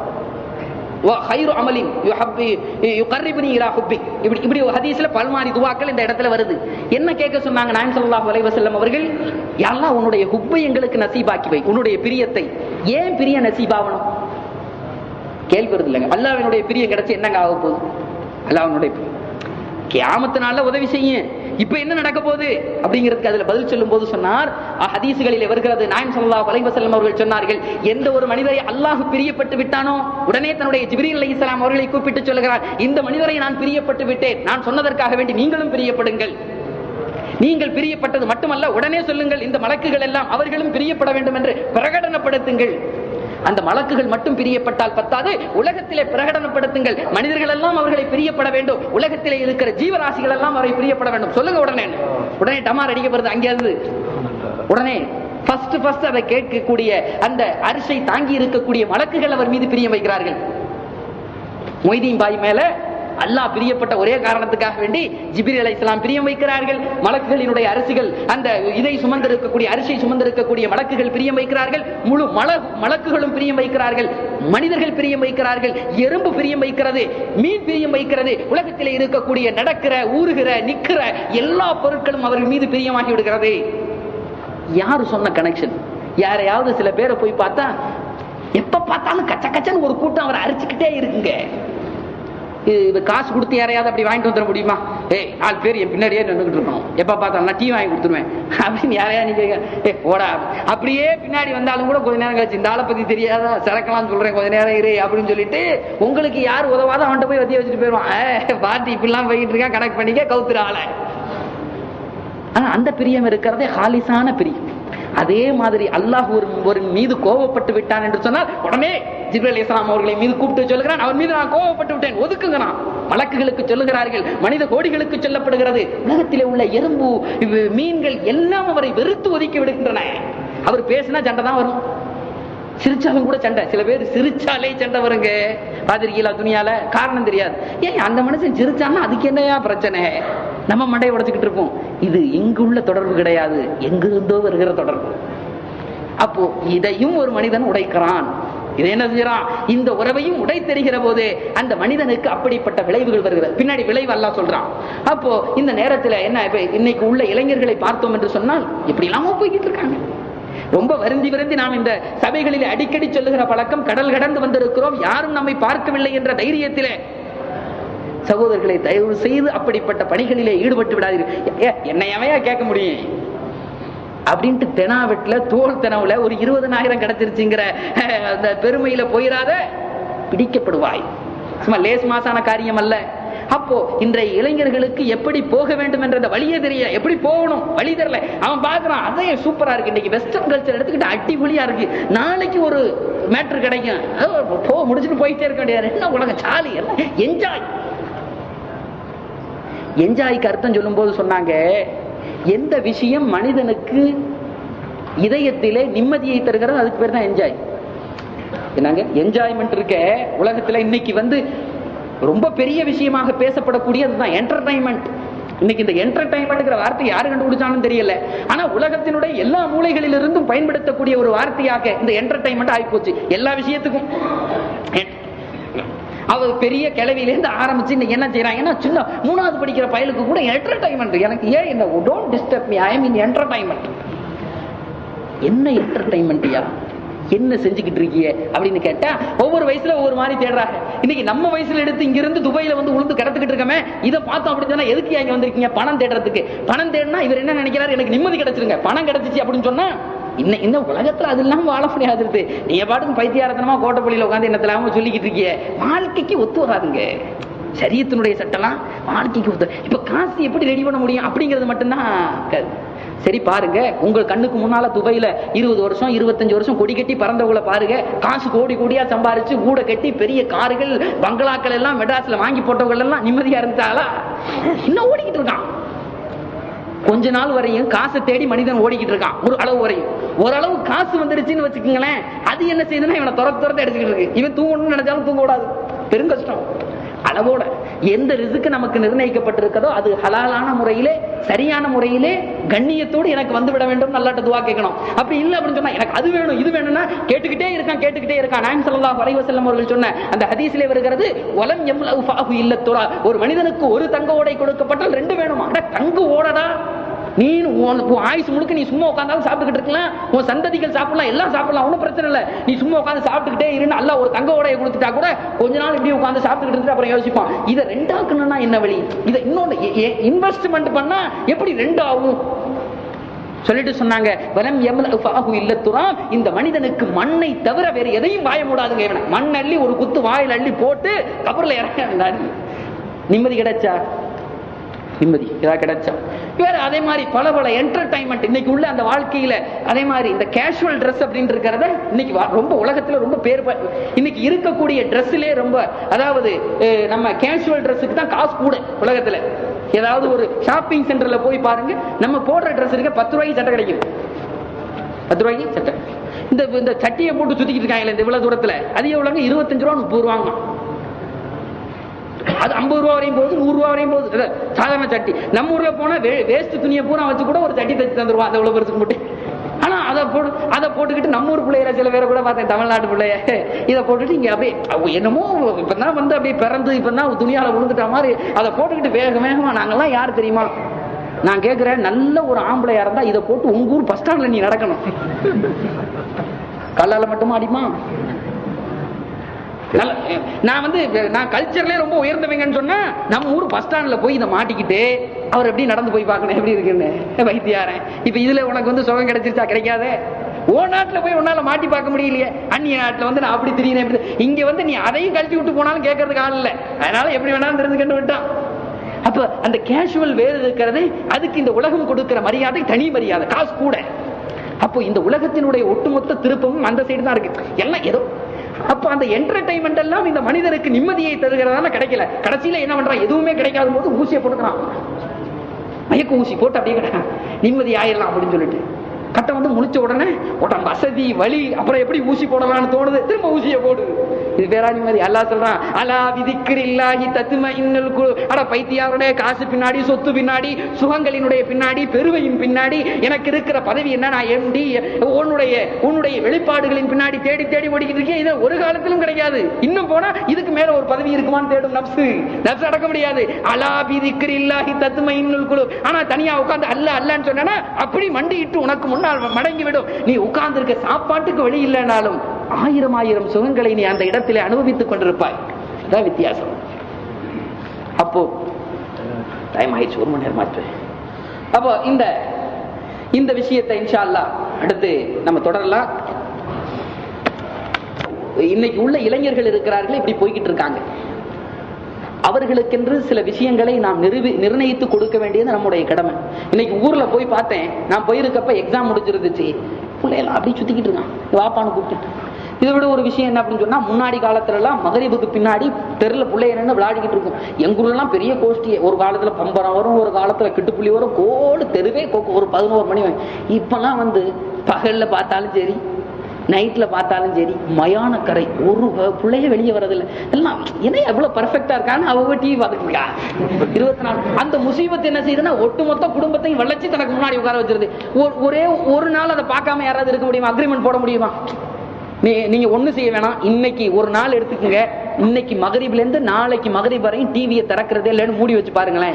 அமலின் யுகர்ரிபுனி இலா ஹுப்பிக் இப்படி இப்படி ஒரு ஹதீஸ்ல பல்மாரி துவாக்கள் இந்த இடத்துல வருது என்ன கேட்க சொன்னாங்க நாயம் ஸல்லல்லாஹு அலைஹி வஸல்லம் அவர்கள் யா அல்லாஹ் உன்னுடைய ஹுப்பை எங்களுக்கு நசீபாக்கி வை உன்னுடைய பிரியத்தை ஏன் பிரிய நசீபாவணும் கேள்வி வருது இல்லைங்க அல்லாஹ்வினுடைய பிரியம் கிடைச்சு என்னங்க ஆக போகுது அல்லாஹ்வினுடைய பிரியம் கியாமத்தினால உதவி செய்யும் இப்ப என்ன நடக்க போகுது அப்படிங்கிறதுக்கு அதுல பதில் சொல்லும் போது சொன்னார் அஹ் ஹதீசுகளிலே வருகிறது நாயம் ஸல்லல்லாஹு அலைஹி வஸல்லம் அவர்கள் சொன்னார்கள் எந்த ஒரு மனிதரை அல்லாஹ் பிரியப்பட்டு விட்டானோ உடனே தன்னுடைய ஜிப்ரீல் அலைஹிஸ்ஸலாம் அவர்களை கூப்பிட்டு சொல்லுகிறார் இந்த மனிதரை நான் பிரியப்பட்டு விட்டேன் நான் சொன்னதற்காக வேண்டி நீங்களும் பிரியப்படுங்கள் நீங்கள் பிரியப்பட்டது மட்டுமல்ல உடனே சொல்லுங்கள் இந்த மலக்குகள் எல்லாம் அவர்களும் பிரியப்பட வேண்டும் என்று பிரகடனப்படுத்துங்கள் அந்த மலக்குகள் மட்டும் பிரியப்பட்டால் பத்தாது உலகத்திலே பிரகடனப்படுத்துங்கள் மனிதர்கள் எல்லாம் அவர்களை பிரியப்பட வேண்டும் உலகத்திலே இருக்கிற ஜீவராசிகள் எல்லாம் அவரை பிரியப்பட வேண்டும் சொல்லுங்க உடனே உடனே டமார் அடிக்கப்படுது அங்கிருந்து உடனே ஃபர்ஸ்ட் ஃபர்ஸ்ட் அதை கேட்கக்கூடிய அந்த அரிசை தாங்கி இருக்கக்கூடிய மலக்குகள் அவர் மீது பிரியம் வைக்கிறார்கள் மொய்தீன் பாய் மேல அல்லாஹ் பிரியப்பட்ட ஒரே காரணத்துக்காக வேண்டி ஜிபிரி அலை இஸ்லாம் பிரியம் வைக்கிறார்கள் மலக்குகளினுடைய அரசுகள் அந்த இதை சுமந்திருக்கக்கூடிய அரிசை சுமந்திருக்கக்கூடிய மலக்குகள் பிரியம் வைக்கிறார்கள் முழு மல மலக்குகளும் பிரியம் வைக்கிறார்கள் மனிதர்கள் பிரியம் வைக்கிறார்கள் எறும்பு பிரியம் வைக்கிறது மீன் பிரியம் வைக்கிறது உலகத்திலே இருக்கக்கூடிய நடக்கிற ஊறுகிற நிக்கிற எல்லா பொருட்களும் அவர்கள் மீது பிரியமாகி விடுகிறது யாரு சொன்ன கனெக்ஷன் யாரையாவது சில பேரை போய் பார்த்தா எப்ப பார்த்தாலும் கச்ச கச்சன்னு ஒரு கூட்டம் அவரை அரிச்சுக்கிட்டே இருக்குங்க இது- இது காசு கொடுத்து யாரையாவது அப்படி வாங்கிட்டு வந்துட முடியுமா ஏய் நாலு பேர் என் பின்னாடியே நின்றுகிட்டு இருக்கணும் எப்ப பார்த்தாலும் நான் டீ வாங்கி கொடுத்துருவேன் அப்படின்னு யாரையா நீங்க ஏ போடா அப்படியே பின்னாடி வந்தாலும் கூட கொஞ்ச நேரம் கழிச்சு இந்த ஆளை பத்தி தெரியாதா சரக்கலாம் சொல்றேன் கொஞ்ச நேரம் இரு அப்படின்னு சொல்லிட்டு உங்களுக்கு யார் உதவாத அவன்கிட்ட போய் வத்திய வச்சுட்டு போயிடுவான் ஏ, பாட்டி இப்படிலாம் போயிட்டு இருக்கா கனெக்ட் பண்ணிக்க கவுத்துற ஆளை ஆனா அந்த பிரியம் இருக்கிறதே ஹாலிசான பிரியம் அதே மாதிரி அல்லாஹ் ஒரு ஒரு மீது கோபப்பட்டு விட்டான் என்று சொன்னால் உடனே ஜிப்ரல் இஸ்லாம் அவர்களை மீது கூப்பிட்டு சொல்லுகிறான் அவர் மீது நான் கோபப்பட்டு விட்டேன் ஒதுக்குங்க நான் மலக்குகளுக்கு சொல்லுகிறார்கள் மனித கோடிகளுக்கு சொல்லப்படுகிறது உலகத்திலே உள்ள எறும்பு இவ் மீன்கள் எல்லாம் அவரை வெறுத்து ஒதுக்கி விடுகின்றன அவர் பேசினா சண்டை தான் வரும் சிரிச்சாலும் கூட சண்டை சில பேர் சிரிச்சாலே சண்டை வருங்க பாத்திருக்கீங்களா துணியால காரணம் தெரியாது ஏன் அந்த மனுஷன் சிரிச்சான்னா அதுக்கு என்னையா பிரச்சனை நம்ம மண்டையை உடைச்சுக்கிட்டு இருப்போம் இது இங்குள்ள தொடர்பு கிடையாது எங்கிருந்தோ வருகிற தொடர்பு அப்போ இதையும் ஒரு மனிதன் உடைக்கிறான் இதை என்ன செய்யறான் இந்த உறவையும் உடை தெரிகிற போது அந்த மனிதனுக்கு அப்படிப்பட்ட விளைவுகள் வருகிறது பின்னாடி விளைவு அல்லாஹ் சொல்றான் அப்போ இந்த நேரத்துல என்ன இப்ப இன்னைக்கு உள்ள இளைஞர்களை பார்த்தோம் என்று சொன்னால் இப்படி இல்லாம போய்கிட்டு இருக்காங்க ரொம்ப வருந்தி வருந்தி நாம் இந்த சபைகளில் அடிக்கடி சொல்லுகிற பழக்கம் கடல் கடந்து வந்திருக்கிறோம் யாரும் நம்மை பார்க்கவில்லை என்ற தைரியத்திலே சகோதரர்களை தயவு செய்து அப்படிப்பட்ட பணிகளிலே ஈடுபட்டு விடாதீர்கள் ஏ, என்னை எவையா கேட்க முடியும் அப்படின்ட்டு தெனாவெட்டுல தோல் தெனவுல ஒரு இருபதனாயிரம் கிடைச்சிருச்சுங்கிற அஹ், அந்த பெருமையில போயிடாத பிடிக்கப்படுவாய் சும்மா லேஸ் மாசான காரியம் அல்ல அப்போ இன்றைய இளைஞர்களுக்கு எப்படி போக வேண்டும் என்ற அந்த வழியே தெரியல எப்படி போகணும் வழி தெரியல அவன் பாக்குறான் அதே சூப்பரா இருக்கு இன்னைக்கு வெஸ்டர்ன் கல்ச்சர் எடுத்துக்கிட்டு அடிபொலியா இருக்கு நாளைக்கு ஒரு மேட்ரு கிடைக்கும் அஹ், போ முடிச்சுட்டு போயிட்டே இருக்க வேண்டியது என்ன உலகம் சாலி எல்லாம் என்ஜாய் என்ஜாய்க்கு அர்த்தம் சொல்லும்போது சொன்னாங்க எந்த விஷயம் மனிதனுக்கு இதயத்திலே நிம்மதியை தருகிறது அதுக்கு பேர் தான் என்ஜாய் என்னங்க என்ஜாய்மெண்ட் இருக்க உலகத்துல இன்னைக்கு வந்து ரொம்ப பெரிய விஷயமாக பேசப்படக்கூடிய அதுதான் என்டர்டைன்மெண்ட் இன்னைக்கு இந்த என்டர்டைன்மெண்ட்ங்கிற வார்த்தை யாரு கண்டுபிடிச்சாலும் தெரியல ஆனா உலகத்தினுடைய எல்லா மூலைகளிலிருந்தும் பயன்படுத்தக்கூடிய ஒரு வார்த்தையாக இந்த என்டர்டைன்மெண்ட் ஆகிப்போச்சு எல்லா விஷயத்துக்கும் அவர் பெரிய கிளவியிலேருந்து ஆரம்பிச்சு இன்னைக்கு என்ன செய்யறாங்கன்னா சின்ன மூணாவது படிக்கிற பயலுக்கு கூட என்டர்டைன்மெண்ட் எனக்கு ஏன் என்ன don't disturb me I mean entertainment என்ன என்டர்டைன்மெண்ட்யா என்ன செஞ்சுக்கிட்டு இருக்கீங்க அப்படின்னு கேட்டா ஒவ்வொரு வயசுல ஒவ்வொரு மாதிரி தேடுறாங்க இன்னைக்கு நம்ம வயசுல எடுத்து இங்க இருந்து துபாயில வந்து உளுந்து கிடத்துக்கிட்டு இருக்கமே இதை பார்த்தோம் அப்படி சொன்னா எதுக்கு இங்க வந்திருக்கீங்க பணம் தேடுறதுக்கு பணம் தேடினா இவர் என்ன நினைக்கிறாரு எனக்கு நிம்மதி கிடைச்சிருங்க பணம் கிடைச்சிச்சு அப்படின்னு சொன்னா இன்ன இந்த உலகத்துல அது இல்லாம வாழ முடியாது இருக்கு. நீங்க பாட்டுக்கு பைத்தியாரத்தனமா கோட்டைப்பள்ளியில உட்காந்து என்னத்தலாம சொல்லிக்கிட்டு இருக்கீங்க வாழ்க்கைக்கு ஒத்து வராதுங்க சரியத்தினுடைய சட்டம்லாம் வாழ்க்கைக்கு ஒத்து இப்ப காசு எப்படி ரெடி பண்ண முடியும் அப்படிங்கிறது மட்டும்தான் க- சரி பாருங்க உங்க கண்ணுக்கு முன்னால துபையில இருபது வருஷம் இருபத்தஞ்சு வருஷம் கொடி கட்டி பறந்தவங்களை பாருங்க காசு கோடி கோடியா சம்பாரிச்சு கூட கட்டி பெரிய கார்கள் பங்களாக்கள் எல்லாம் மெட்ராஸ்ல வாங்கி போட்டவங்க எல்லாம் நிம்மதியா இருந்தாளா இன்னும் ஓடிக்கிட்டு இருக்கான் கொஞ்ச நாள் வரையும் காசை தேடி மனிதன் ஓடிக்கிட்டு இருக்கான் ஒரு அளவு வரையும் ஓரளவு காசு வந்துருச்சுன்னு வச்சுக்கோங்களேன் அது என்ன செய்யுதுன்னா இவனை துரத்து துரத்து எடுத்துக்கிட்டு இருக்கு இவன் தூங்கணும்னு நினைச்சாலும் தூங்க கூடாது பெருங்கஷ்டம் அளவோட எந்த ரிசுக்கு நமக்கு நிர்ணயிக்கப்பட்டிருக்கதோ அது ஹலாலான முறையிலே சரியான முறையிலே கண்ணியத்தோடு எனக்கு வந்து விட வேண்டும் நல்லாட்ட துவா கேட்கணும் அப்படி இல்லை அப்படின்னு சொன்னா எனக்கு அது வேணும் இது வேணும்னா கேட்டுக்கிட்டே இருக்கான் கேட்டுக்கிட்டே இருக்கான் நாயம் ஸல்லல்லாஹு அலைஹி வஸல்லம் அவர்கள் சொன்ன அந்த ஹதீஸிலே வருகிறது வலம் யம்லஉ ஃபாஹு இல்ல துரா ஒரு மனிதனுக்கு ஒரு தங்க ஓடை கொடுக்கப்பட்டால் ரெண்டு வேணுமா அட தங்க ஓடடா நீ உன் உன் ஆயுசு முழுக்க நீ சும்மா உட்காந்தாலும் சாப்பிட்டுக்கிட்டு இருக்கலாம் உன் சந்ததிகள் சாப்பிடலாம் எல்லாம் சாப்பிடலாம் ஒன்றும் பிரச்சனை இல்லை நீ சும்மா உட்காந்து சாப்பிட்டுக்கிட்டே இருந்து அல்ல ஒரு தங்க உடையை கொடுத்துட்டா கூட கொஞ்ச நாள் இப்படி உட்காந்து சாப்பிட்டுக்கிட்டு இருந்து அப்புறம் யோசிப்பான் இதை ரெண்டாக்கணும்னா என்ன வழி இதை இன்னொன்னு இன்வெஸ்ட்மெண்ட் பண்ணா எப்படி ரெண்டு ஆகும் சொல்லிட்டு சொன்னாங்க வலம் எம்ல ஃபாஹு இல்ல துராம் இந்த மனிதனுக்கு மண்ணை தவிர வேற எதையும் வாய மூடாதுங்க இவனை மண் அள்ளி ஒரு குத்து வாயில் அள்ளி போட்டு கபர்ல இறங்க நிம்மதி கிடைச்சா நிம்மதி ஏதாவது கிடைச்சா வேற அதே மாதிரி பல பல என்டர்டைன்மெண்ட் இன்னைக்கு உள்ள அந்த வாழ்க்கையில அதே மாதிரி இந்த கேஷுவல் ட்ரெஸ் அப்படின்னு இருக்கிறத இன்னைக்கு வா- ரொம்ப உலகத்துல ரொம்ப பேர் ப- இன்னைக்கு இருக்கக்கூடிய ட்ரெஸ்ஸிலே ரொம்ப அதாவது அஹ், நம்ம கேஷுவல் ட்ரெஸ்ஸுக்கு தான் காசு கூட உலகத்துல ஏதாவது ஒரு ஷாப்பிங் சென்டர்ல போய் பாருங்க நம்ம போடுற ட்ரெஸ் இருக்க பத்து ரூபாய்க்கு சட்டை கிடைக்கும் பத்து ரூபாய்க்கு சட்டை இந்த இந்த சட்டியை போட்டு சுத்திக்கிட்டு இருக்காங்க இந்த இவ்வளவு தூரத்துல அது எவ்வளவு இருபத்தஞ்சு ரூபா முப்பது ரூபாங்க அது ஐம்பது ரூபா வரையும் போகுது நூறு ரூபா வரையும் போகுது இல்ல, சாதாரண சட்டி நம்ம ஊர்ல போனா வேஸ்ட் துணியை பூரா வச்சு கூட ஒரு சட்டி தச்சு தந்துருவான் அந்த இவ்வளவு பெருசுக்கு மட்டும் ஆனா அதை போட்டு அதை போட்டுக்கிட்டு நம்ம ஊர் பிள்ளையில சில பேரை கூட பார்த்தேன் தமிழ்நாட்டு பிள்ளைய இதை போட்டுட்டு இங்க அப்படியே அவ என்னமோ இப்பதான் வந்து அப்படியே பிறந்து இப்பதான் துணியால விழுந்துட்ட மாதிரி அதை போட்டுக்கிட்டு வேக வேகமா நாங்கெல்லாம் யார் தெரியுமா நான் கேக்குறேன் நல்ல ஒரு ஆம்பளையா இருந்தா இதை போட்டு உங்க ஊர் பஸ் ஸ்டாண்ட்ல நீ நடக்கணும் கல்லால மட்டுமா அடிமா நல்ல- நான் வந்து நான் கல்ச்சர்லயே ரொம்ப உயர்ந்தவங்கன்னு சொன்னா நம்ம ஊர் பஸ் ஸ்டாண்ட்ல போய் இதை மாட்டிக்கிட்டு அவர் எப்படி நடந்து போய் பார்க்கணும் எப்படி இருக்குன்னு வைத்தியாரன் இப்ப இதுல உனக்கு வந்து சுகம் கிடைச்சிருச்சா கிடைக்காதே ஓ நாட்டுல போய் உன்னால மாட்டி பார்க்க முடியலையே அந்நிய நாட்டுல வந்து நான் அப்படி திடீர்னு இப்படி இங்க வந்து நீ அதையும் கழட்டி விட்டு போனாலும் கேட்கறதுக்கு ஆள் இல்ல அதனால எப்படி வேணாலும் தெரிஞ்சுக்கிட்டு விட்டான் அப்ப அந்த கேஷுவல் வேறு இருக்கிறது அதுக்கு இந்த உலகம் கொடுக்கிற மரியாதை தனி மரியாதை காசு கூட அப்போ இந்த உலகத்தினுடைய ஒட்டுமொத்த திருப்பமும் அந்த சைடு தான் இருக்கு எல்லாம் ஏதோ அப்ப அந்த என்டர்டைன்மெண்ட் எல்லாம் இந்த மனிதனுக்கு நிம்மதியை தருகிறதான கிடைக்கல கடைசியில என்ன பண்றான் எதுவுமே கிடைக்காத போது ஊசியை போட்டுக்கிறான் மயக்க ஊசி போட்டு அப்படியே கிடக்கான் நிம்மதி ஆயிடலாம் அப்படின்னு சொல்லிட்டு கட்டம் வந்து முழிச்ச உடனே உடம்பு வசதி வலி அப்புறம் எப்படி ஊசி போடலாம்னு தோணுது திரும்ப ஊசியை போடுது இது பேரா நிம்மதி அல்லாஹ் சொல்றான் அலா விதிக்கிற இல்லாஹி தத்தும இன்னல் குழு அட பைத்தியாருடைய காசு பின்னாடி சொத்து பின்னாடி சுகங்களினுடைய பின்னாடி பெருமையின் பின்னாடி எனக்கு இருக்கிற பதவி என்ன நான் எம்டி உன்னுடைய உன்னுடைய வெளிப்பாடுகளின் பின்னாடி தேடி தேடி ஓடிக்கிட்டு இருக்கேன் இது ஒரு காலத்திலும் கிடைக்காது இன்னும் போனா இதுக்கு மேல ஒரு பதவி இருக்குமான்னு தேடும் நப்சு நப்சு அடக்க முடியாது அலா விதிக்கிற இல்லாஹி தத்தும இன்னல் குழு ஆனா தனியா உட்கார்ந்து அல்ல அல்லன்னு சொன்னா அப்படி மண்டியிட்டு உனக்கு முன்னால் மடங்கி விடும் நீ உட்கார்ந்து இருக்க சாப்பாட்டுக்கு வழி இல்லைனாலும் ஆயிரம் ஆயிரம் சுகங்களை நீ அந்த இடத்திலே அனுபவித்துக் கொண்டிருப்பாய் அதான் வித்தியாசம் அப்போ டைம் ஆயிடுச்சு ஒரு மணி நேரம் மாற்று அப்போ இந்த இந்த விஷயத்தை இன்ஷா அல்லாஹ் அடுத்து நம்ம தொடரலாம் இன்னைக்கு உள்ள இளைஞர்கள் இருக்கிறார்கள் இப்படி போய்கிட்டு இருக்காங்க அவர்களுக்கென்று சில விஷயங்களை நாம் நிறுவி நிர்ணயித்து கொடுக்க வேண்டியது நம்முடைய கடமை இன்னைக்கு ஊர்ல போய் பார்த்தேன் நான் போயிருக்கப்ப எக்ஸாம் முடிஞ்சிருந்துச்சு பிள்ளையெல்லாம் அப்படி சுத்திக்கிட்டு இருக்கான் வாப்பான்னு கூப்பிட்டு இதை விட ஒரு விஷயம் என்ன அப்படின்னு சொன்னா முன்னாடி காலத்துல எல்லாம் மகரிபுக்கு பின்னாடி தெருல பிள்ளைய நின்று விளையாடிக்கிட்டு இருக்கும் எங்க ஊர்ல எல்லாம் பெரிய கோஷ்டி ஒரு காலத்துல பம்பரம் வரும் ஒரு காலத்துல கிட்டுப்புள்ளி வரும் கோடு தெருவே கொக்கு ஒரு பதினோரு மணி வரை. இப்பெல்லாம் வந்து பகல்ல பார்த்தாலும் சரி நைட்ல பார்த்தாலும் சரி மயானக்கரை ஒரு வ- பிள்ளைய வெளியே வரதில்லை எல்லாம் என்ன எவ்வளவு பர்ஃபெக்டா இருக்கான்னு அவங்க டிவி பார்த்துட்டு இருக்கா இருபத்தி நாலு அந்த முசீபத்து என்ன செய்யுதுன்னா ஒட்டுமொத்த குடும்பத்தையும் வளைச்சு தனக்கு முன்னாடி உட்கார வச்சிருது ஒரு- ஒரே ஒரு நாள் அதை பார்க்காம யாராவது இருக்க முடியுமா அக்ரிமெண்ட் போட முடியுமா நீ நீங்க ஒண்ணு செய்ய வேணாம் இன்னைக்கு ஒரு நாள் எடுத்துக்கங்க இன்னைக்கு மகரிப்ல இருந்து நாளைக்கு மகரிப் வரையும் டிவியை திறக்கிறதே இல்லைன்னு மூடி வச்சு பாருங்களேன்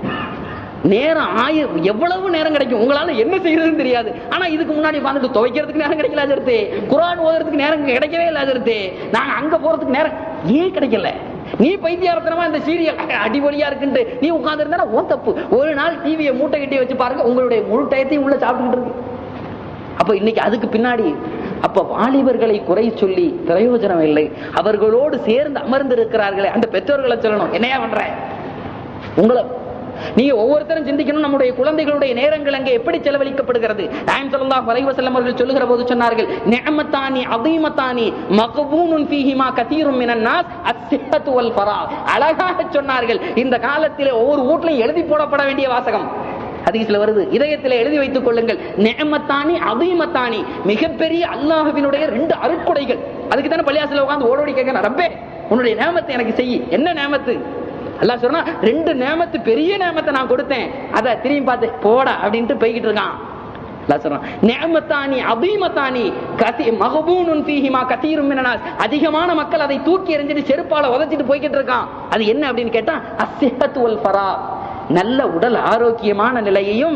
நேரம் ஆயிரம் எவ்வளவு நேரம் கிடைக்கும் உங்களால என்ன செய்யறதுன்னு தெரியாது ஆனா இதுக்கு முன்னாடி உட்காந்துட்டு துவைக்கிறதுக்கு நேரம் கிடைக்கல அஜர்த்து குரான் ஓதுறதுக்கு நேரம் கிடைக்கவே இல்லை அஜர்த்து நாங்க அங்க போறதுக்கு நேரம் ஏன் கிடைக்கல நீ பைத்தியாரத்தனமா இந்த சீரியல் அடிபொலியா இருக்குன்ட்டு நீ உட்கார்ந்து இருந்தா உன் தப்பு ஒரு நாள் டிவியை மூட்டை கட்டி வச்சு பாருங்க உங்களுடைய முழு டயத்தையும் உள்ள சாப்பிட்டுக்கிட்டு இருக்கு அப்ப இன்னைக்கு அதுக்கு பின்னாடி அப்ப வாலிபர்களை குறை சொல்லி பிரயோஜனம் இல்லை அவர்களோடு சேர்ந்து அமர்ந்து இருக்கிறார்களே அந்த பெற்றோர்களை சொல்லணும் என்னையா பண்ற உங்களை நீங்க ஒவ்வொருத்தரும் சிந்திக்கணும் நம்முடைய குழந்தைகளுடைய நேரங்கள் அங்கே எப்படி செலவழிக்கப்படுகிறது நாயம் ஸல்லல்லாஹு அலைஹி வஸல்லம் அவர்கள் சொல்லுகிற போது சொன்னார்கள் நிஅமத்தானி அதீமத்தானி மக்பூனுன் ஃபீஹிமா கதீரும் மினன் நாஸ் அஸ்ஸிஹத்து வல் ஃபராக் அழகாக சொன்னார்கள் இந்த காலத்திலே ஒவ்வொரு வீட்லயும் எழுதி போடப்பட வேண்டிய வாசகம் ஹதீஸ்ல வருது இதயத்துல எழுதி வைத்துக் கொள்ளுங்கள் நிஅமத்தானி அதீமத்தானி மிகப்பெரிய அல்லாஹ்வினுடைய ரெண்டு அருட்கொடைகள் அதுக்கு தானே பள்ளியாசில உட்கார்ந்து ஓடோடி கேட்கணும் ரப்பே உன்னுடைய நேமத்தை எனக்கு செய் என்ன நேமத்து அல்லாஹ் சொன்னா ரெண்டு நேமத்து பெரிய நேமத்தை நான் கொடுத்தேன் அத திரும்பி பார்த்து போடா அப்படின்ட்டு போய்கிட்டு இருக்கான் அல்லாஹ் சொல்றான் நிஅமத்தானி அதீமத்தானி கதி மகபூனுன் ஃபீஹிமா கதீரும் மினனாஸ் அதிகமான மக்கள் அதை தூக்கி எறிஞ்சிட்டு செருப்பால உதைச்சிட்டு போய்கிட்டு இருக்கான் அது என்ன அப்படின்னு கேட்டா அஸ்ஸிஹத்து வல் ஃபரா நல்ல உடல் ஆரோக்கியமான நிலையையும்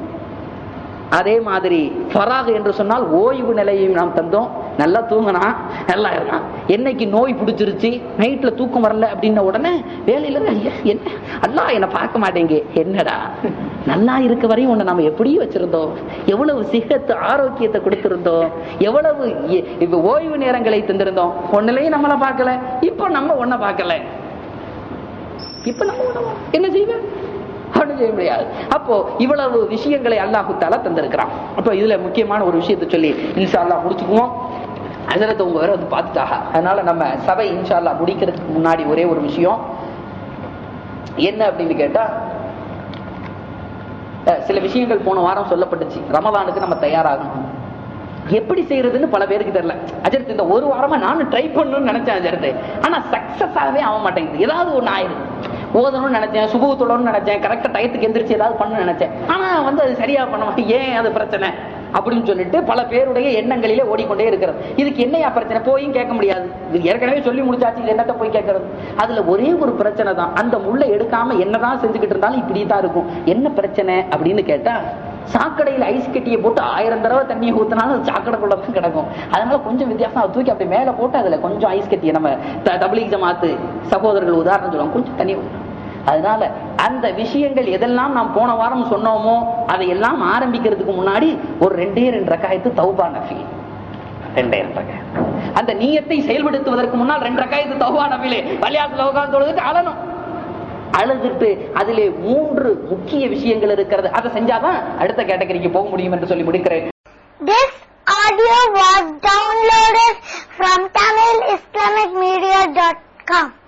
அதே மாதிரி ஃபராக் என்று சொன்னால் ஓய்வு நிலையையும் நாம் தந்தோம் நல்லா தூங்கினா நல்லா இருக்கான் என்னைக்கு நோய் பிடிச்சிருச்சு நைட்ல தூக்கம் வரல அப்படின்ன உடனே வேலையில இருந்து, ஐயா, என்ன அல்லா என்னை பார்க்க மாட்டேங்க என்னடா நல்லா இருக்க வரையும் உன்னை நம்ம எப்படி வச்சிருந்தோம் எவ்வளவு சிகத்து ஆரோக்கியத்தை கொடுத்திருந்தோம் எவ்வளவு இ- இப்ப ஓய்வு நேரங்களை தந்திருந்தோம் ஒன்னுலயும் நம்மளை பார்க்கல இப்போ நம்ம ஒன்ன பார்க்கல இப்ப நம்ம உணவு என்ன செய்வேன் ஒண்ணும் செய்ய முடியாது அப்போ இவ்வளவு விஷயங்களை அல்லாஹு தாலா தந்திருக்கிறான் அப்போ இதுல முக்கியமான ஒரு விஷயத்தை சொல்லி இன்ஷா அல்லாஹ் முடிச்சுக்குவோம் ஹசரத் உங்க வேற வந்து பார்த்துட்டாங்க அதனால நம்ம சபை இன்ஷா அல்லாஹ் முடிக்கிறதுக்கு முன்னாடி ஒரே ஒரு விஷயம் என்ன அப்படின்னு கேட்டா அஹ் சில விஷயங்கள் போன வாரம் சொல்லப்பட்டுச்சு ரமதானுக்கு நம்ம தயாராகணும் எப்படி செய்யறதுன்னு பல பேருக்கு தெரியல அஜரத் இந்த ஒரு வாரமா நானும் ட்ரை பண்ணணும்னு நினைச்சேன் அஜரத் ஆனா சக்சஸ் ஆகவே ஆக மாட்டேங்குது ஏதாவது ஒண்ணு ஆயிடுது ஓதணும்னு நினைச்சேன் சுபு தொழணும்னு நினைச்சேன் கரெக்டா டயத்துக்கு எந்திரிச்சு ஏதாவது பண்ணணும்னு நினைச்சேன் ஆனா வந்து அது சரியா பண்ண மாட்டேன் ஏன் அது பிரச்சனை அப்படின்னு சொல்லிட்டு பல பேருடைய எண்ணங்களிலே ஓடிக்கொண்டே இருக்கிறது இதுக்கு என்னையா பிரச்சனை போயும் கேட்க முடியாது இது ஏற்கனவே சொல்லி முடிச்சாச்சு இது என்னத்த போய் கேட்கறது அதுல ஒரே ஒரு பிரச்சனை தான் அந்த முள்ளை எடுக்காம என்னதான் செஞ்சுக்கிட்டு இருந்தாலும் இப்படி தான் இருக்கும் என்ன பிரச்சனை அப்படின்னு கேட்டா சாக்கடையில் ஐஸ் கட்டியை போட்டு ஆயிரம் தடவை தண்ணியை ஊத்தினாலும் அது சாக்கடைக்குள்ள தான் கிடக்கும் அதனால கொஞ்சம் வித்தியாசம் அதை தூக்கி அப்படி மேல போட்டு அதுல கொஞ்சம் ஐஸ் கட்டியை நம்ம த- தப்லீக் ஜமாத்து சகோதரர்கள் உதாரணம் சொல்லுவாங்க கொஞ்சம் தண்ணி ஊத்தணும் அதனால அந்த விஷயங்கள் எதெல்லாம் நாம் போன வாரம் சொன்னோமோ அதையெல்லாம் ஆரம்பிக்கிறதுக்கு முன்னாடி ஒரு ரெண்டே ரெண்டு ரக்காயத்து தௌபா நஃபி ரெண்டே ரெண்டு ரக்காயத்து அந்த நீயத்தை செயல்படுத்துவதற்கு முன்னால் ரெண்டு ரக்காயத்து தௌபா நஃபிலே பள்ளியாத்துல உட்கார்ந்து தொழுதுட்டு அழணும் அழுதுட்டு அதிலே மூன்று முக்கிய விஷயங்கள் இருக்கிறது அதை செஞ்சாதான் அடுத்த கேட்டகரிக்கு போக முடியும் என்று சொல்லி முடிக்கிறேன் This audio was downloaded from TamilIslamicMedia.com.